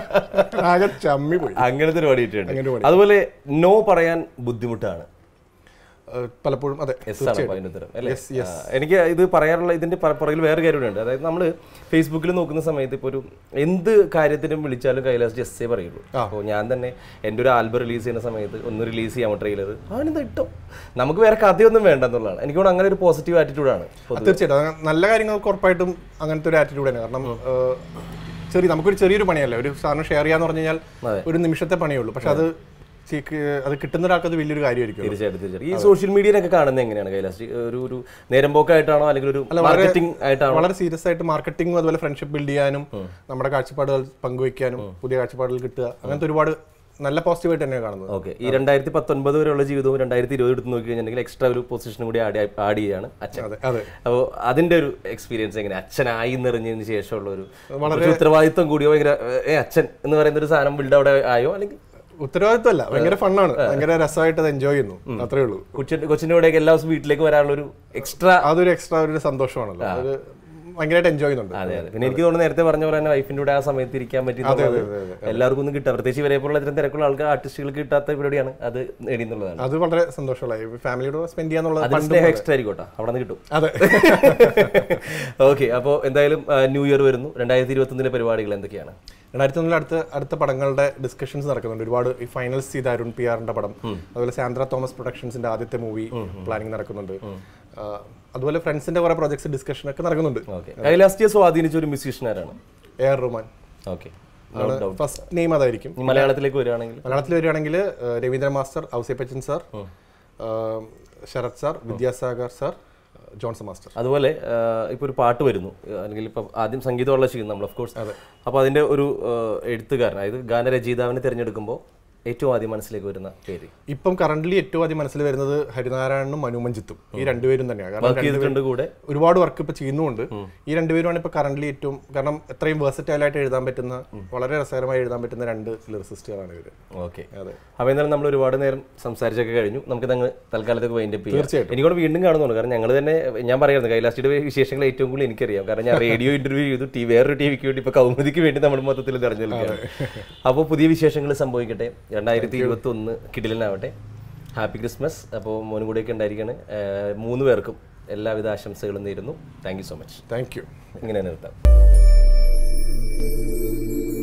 ആകെ ചമ്മി പോയി അങ്ങനത്തെ ഒരു പണി കിട്ടിയിട്ടുണ്ട് അങ്ങനെ ഒരു അതുപോലെ നോ പറയാൻ ബുദ്ധിമുട്ടാണ് ഏഹ് പലപ്പോഴും അതെ Yes ആണ് അപ്പൊ അതിന്റെ ഉത്തരം, അല്ലേ? ആ, എനിക്ക് ഇത് പറയാനുള്ള ഇതിന്റെ പ- പുറകിൽ വേറെ കാര്യമുണ്ട് അതായത് നമ്മൾ ഫേസ്ബുക്കിൽ നോക്കുന്ന സമയത്ത് ഇപ്പോൾ ഒരു എന്ത് കാര്യത്തിനും വിളിച്ചാലും കൈലാസ് ജസ്റ്റേ പറയുള്ളൂ അപ്പോൾ ഞാൻ തന്നെ എൻ്റെ ഒരു ആൽബം റിലീസ് ചെയ്യുന്ന സമയത്ത് ഒന്ന് റിലീസ് ചെയ്യാൻ ട്രെയിലർ അവനെന്താ ഇട്ടോ നമുക്ക് വേറെ കഥയൊന്നും വേണ്ട എന്നുള്ളതാണ് എനിക്ക് തോന്നുന്നു അങ്ങനെ ഒരു പോസിറ്റീവ് ആറ്റിറ്റ്യൂഡാണ് അത് തീർച്ചയായിട്ടും അത് നല്ല കാര്യങ്ങൾക്ക് ഉറപ്പായിട്ടും അങ്ങനത്തെ ഒരു ആറ്റിറ്റ്യൂഡ് തന്നെ കാരണം ഏഹ്, ചെറിയ നമുക്കൊരു ചെറിയൊരു പണിയല്ല ഒരു സാധനം ഷെയർ ചെയ്യാന്ന് പറഞ്ഞു കഴിഞ്ഞാൽ ഒരു നിമിഷത്തെ പണിയേ ഉള്ളൂ പക്ഷെ അത് ചി- അത് കിട്ടുന്ന ഒരാൾക്ക് അത് വലിയൊരു കാര്യമായിരിക്കും തീർച്ചയായിട്ടും തീർച്ചയായിട്ടും ഈ സോഷ്യൽ മീഡിയയിലൊക്കെ കാണുന്നത് എങ്ങനെയാണ് കൈലാസ് ഒരു ഒരു നേരം പോക്കായിട്ടാണോ അല്ലെങ്കിൽ ഒരു മാർക്കറ്റിംഗ് ആയിട്ടാണോ വളരെ സീരിയസ് ആയിട്ട് മാർക്കറ്റിംഗും അതുപോലെ ഫ്രണ്ട്ഷിപ്പ് ബിൽഡ് ചെയ്യാനും നമ്മുടെ കാഴ്ചപ്പാടുകൾ പങ്കുവയ്ക്കാനും പുതിയ കാഴ്ചപ്പാടുകൾ കിട്ടുക അങ്ങനത്തെ ഒരുപാട് നല്ല പോസിറ്റീവായിട്ട് തന്നെയാണ് കാണുന്നത് ഓക്കെ ഈ രണ്ടായിരത്തി പത്തൊൻപത് വരെയുള്ള ജീവിതവും രണ്ടായിരത്തി ഇരുപത് എടുത്ത് നോക്കി കഴിഞ്ഞിട്ടുണ്ടെങ്കിൽ എക്സ്ട്രാ ഒരു പൊസിഷനും കൂടി ആഡ് ആഡ് ചെയ്യാണ് അച്ഛൻ അതെ അതെ അപ്പോൾ അതിന്റെ ഒരു എക്സ്പീരിയൻസ് എങ്ങനെ അച്ഛനായി നിറഞ്ഞതിന് ശേഷമുള്ള ഒരു ഒരു ഉത്തരവാദിത്വം കൂടിയോ ഭയങ്കര ഏ അച്ഛൻ എന്ന് പറയുന്ന ഒരു സാധനം ബിൽഡ് അവിടെ ആയോ അല്ലെങ്കിൽ ഉത്തരവാദിത്വമല്ല ഭയങ്കര ഫണ്ണാണ് ഭയങ്കര രസമായിട്ട് അത് എൻജോയ് ചെയ്യുന്നു അത്രേ ഉള്ളൂ കൊച്ചിന്റെ കൊച്ചിന്റെ കൂടെയൊക്കെ എല്ലാ ദിവസവും വീട്ടിലേക്ക് വരാനുള്ള ഒരു എക്സ്ട്രാ അതൊരു എക്സ്ട്രാ ഒരു സന്തോഷമാണല്ലോ അത് ഭയങ്കരമായിട്ട് എൻജോയ് ചെയ്യുന്നുണ്ട് അതെ അതെ പിന്നെ എനിക്ക് തോന്നുന്നു നേരത്തെ പറഞ്ഞ പോലെ തന്നെ വൈഫിന്റെ കൂടെ ആ സമയത്ത് ഇരിക്കാൻ പറ്റി എന്നുള്ളത് എല്ലാവർക്കും ഒന്നും കിട്ടാം പ്രത്യേകിച്ച് ഇവരെ പോലുള്ള ഇത്തരം തിരക്കുള്ള ആൾക്കാർ ആർട്ടിസ്റ്റുകൾക്ക് കിട്ടാത്ത പരിപാടിയാണ് അത് നേടിയെന്നുള്ളതാണ് അത് വളരെ സന്തോഷമുള്ള ഫാമിലിയോട് സ്പെൻഡ് ചെയ്യാന്നുള്ളത് അതിന് സ്നേഹം എക്സ്ട്രാ ആയിരിക്കും കേട്ടോ അവിടെ നിന്ന് കിട്ടും അതെ ഓക്കെ അപ്പോൾ എന്തായാലും ന്യൂ ഇയർ വരുന്നു രണ്ടായിരത്തി ഇരുപത്തൊന്നിലെ പരിപാടികൾ എന്തൊക്കെയാണ് രണ്ടായിരത്തി ഒന്നിൽ അടുത്ത അടുത്ത പടങ്ങളുടെ ഡിസ്കഷൻസ് നടക്കുന്നുണ്ട് ഒരുപാട് ഈ ഫൈനൽസ് ചെയ്ത അരുൺ പി ആറിന്റെ പടം അതുപോലെ സാന്ദ്ര തോമസ് പ്രൊഡക്ഷൻസിന്റെ ആദ്യത്തെ മൂവി പ്ലാനിങ് നടക്കുന്നുണ്ട് ആ, അതുപോലെ ഫ്രണ്ട്സിന്റെ കുറെ പ്രോജക്ട്സ് ഡിസ്കഷൻ ഒക്കെ നടക്കുന്നുണ്ട് ഓക്കെ കൈലാസ്റ്റിയെ സ്വാധീനിച്ച ഒരു മ്യൂസീഷ്യൻ ആരാണ് A R Rahman okay first name അതായിരിക്കും മലയാളത്തിലേക്ക് വരികയാണെങ്കിൽ മലയാളത്തിൽ വരികയാണെങ്കിൽ ആ, രവീന്ദ്ര മാസ്റ്റർ ഔസേപ്പച്ചൻ സാർ ആ, Sharath sir Vidyasagar sir Johnson master അതുപോലെ ഇപ്പോൾ ഒരു പാട്ട് വരുന്നു അല്ലെങ്കിൽ ഇപ്പം ആദ്യം സംഗീതമുള്ള ചെയ്യുന്നു നമ്മൾ ഓഫ് കോഴ്സ് അപ്പോൾ അതിൻ്റെ ഒരു ആ, എഴുത്തുകാരൻ അതായത് ഗാനരചയിതാവിനെ തിരഞ്ഞെടുക്കുമ്പോൾ ഏറ്റവും ആദ്യം മനസ്സിലേക്ക് വരുന്ന പേര് ഇപ്പം കറന്റ് ഏറ്റവും ആദ്യം മനസ്സിൽ വരുന്നത് ഹരിനാരായണനും മനു മഞ്ജിത്തും ഈ രണ്ടുപേരും തന്നെയാണ് കാരണം വർക്ക് ചെയ്തിട്ടുണ്ട് കൂടെ ഒരുപാട് വർക്ക് ഇപ്പൊ ചെയ്യുന്നുണ്ട് ഈ രണ്ടുപേരുമാണ് ഇപ്പൊ കറന്റ് ഏറ്റവും കാരണം എത്രയും വേഴ്സറ്റൈൽ ആയിട്ട് എഴുതാൻ പറ്റുന്ന വളരെ രസകരമായി എഴുതാൻ പറ്റുന്ന രണ്ട് ലിറിസിസ്റ്റുകളാണ് ഇവര് ഓക്കെ അതെ അപ്പോൾ എന്നാലും നമ്മൾ ഒരുപാട് നേരം സംസാരിച്ചൊക്കെ കഴിഞ്ഞു നമുക്ക് അങ്ങ് തൽക്കാലത്തേക്ക് വൈൻഡപ്പ് ചെയ്യാം തീർച്ചയായിട്ടും. എനിക്കൂടെ വീണ്ടും കാണുന്നുണ്ട് കാരണം ഞങ്ങൾ തന്നെ ഞാൻ പറയായിരുന്നു കൈലാസ്റ്റിയുടെ വിശേഷങ്ങൾ ഏറ്റവും കൂടുതൽ എനിക്കറിയാം കാരണം ഞാൻ റേഡിയോ ഇന്റർവ്യൂ ചെയ്തു ടി വേറൊരു ടി വിക്ക് വേണ്ടി ഇപ്പോൾ കൗമുദിക്ക് വേണ്ടി നമ്മൾ മൊത്തത്തിൽ തെരഞ്ഞു നിൽക്കുകയാണ് അപ്പോൾ പുതിയ വിശേഷങ്ങൾ സംഭവിക്കട്ടെ രണ്ടായിരത്തി ഇരുപത്തി ഒന്ന് കിടിലനാവട്ടെ ഹാപ്പി ക്രിസ്മസ് അപ്പോൾ മോനും കൂടെയൊക്കെ ഉണ്ടായിരിക്കുകയാണ് ഏഹ് മൂന്ന് പേർക്കും എല്ലാവിധ ആശംസകളും നേരുന്നു thank you so much thank you ഇങ്ങനെ നിർത്താം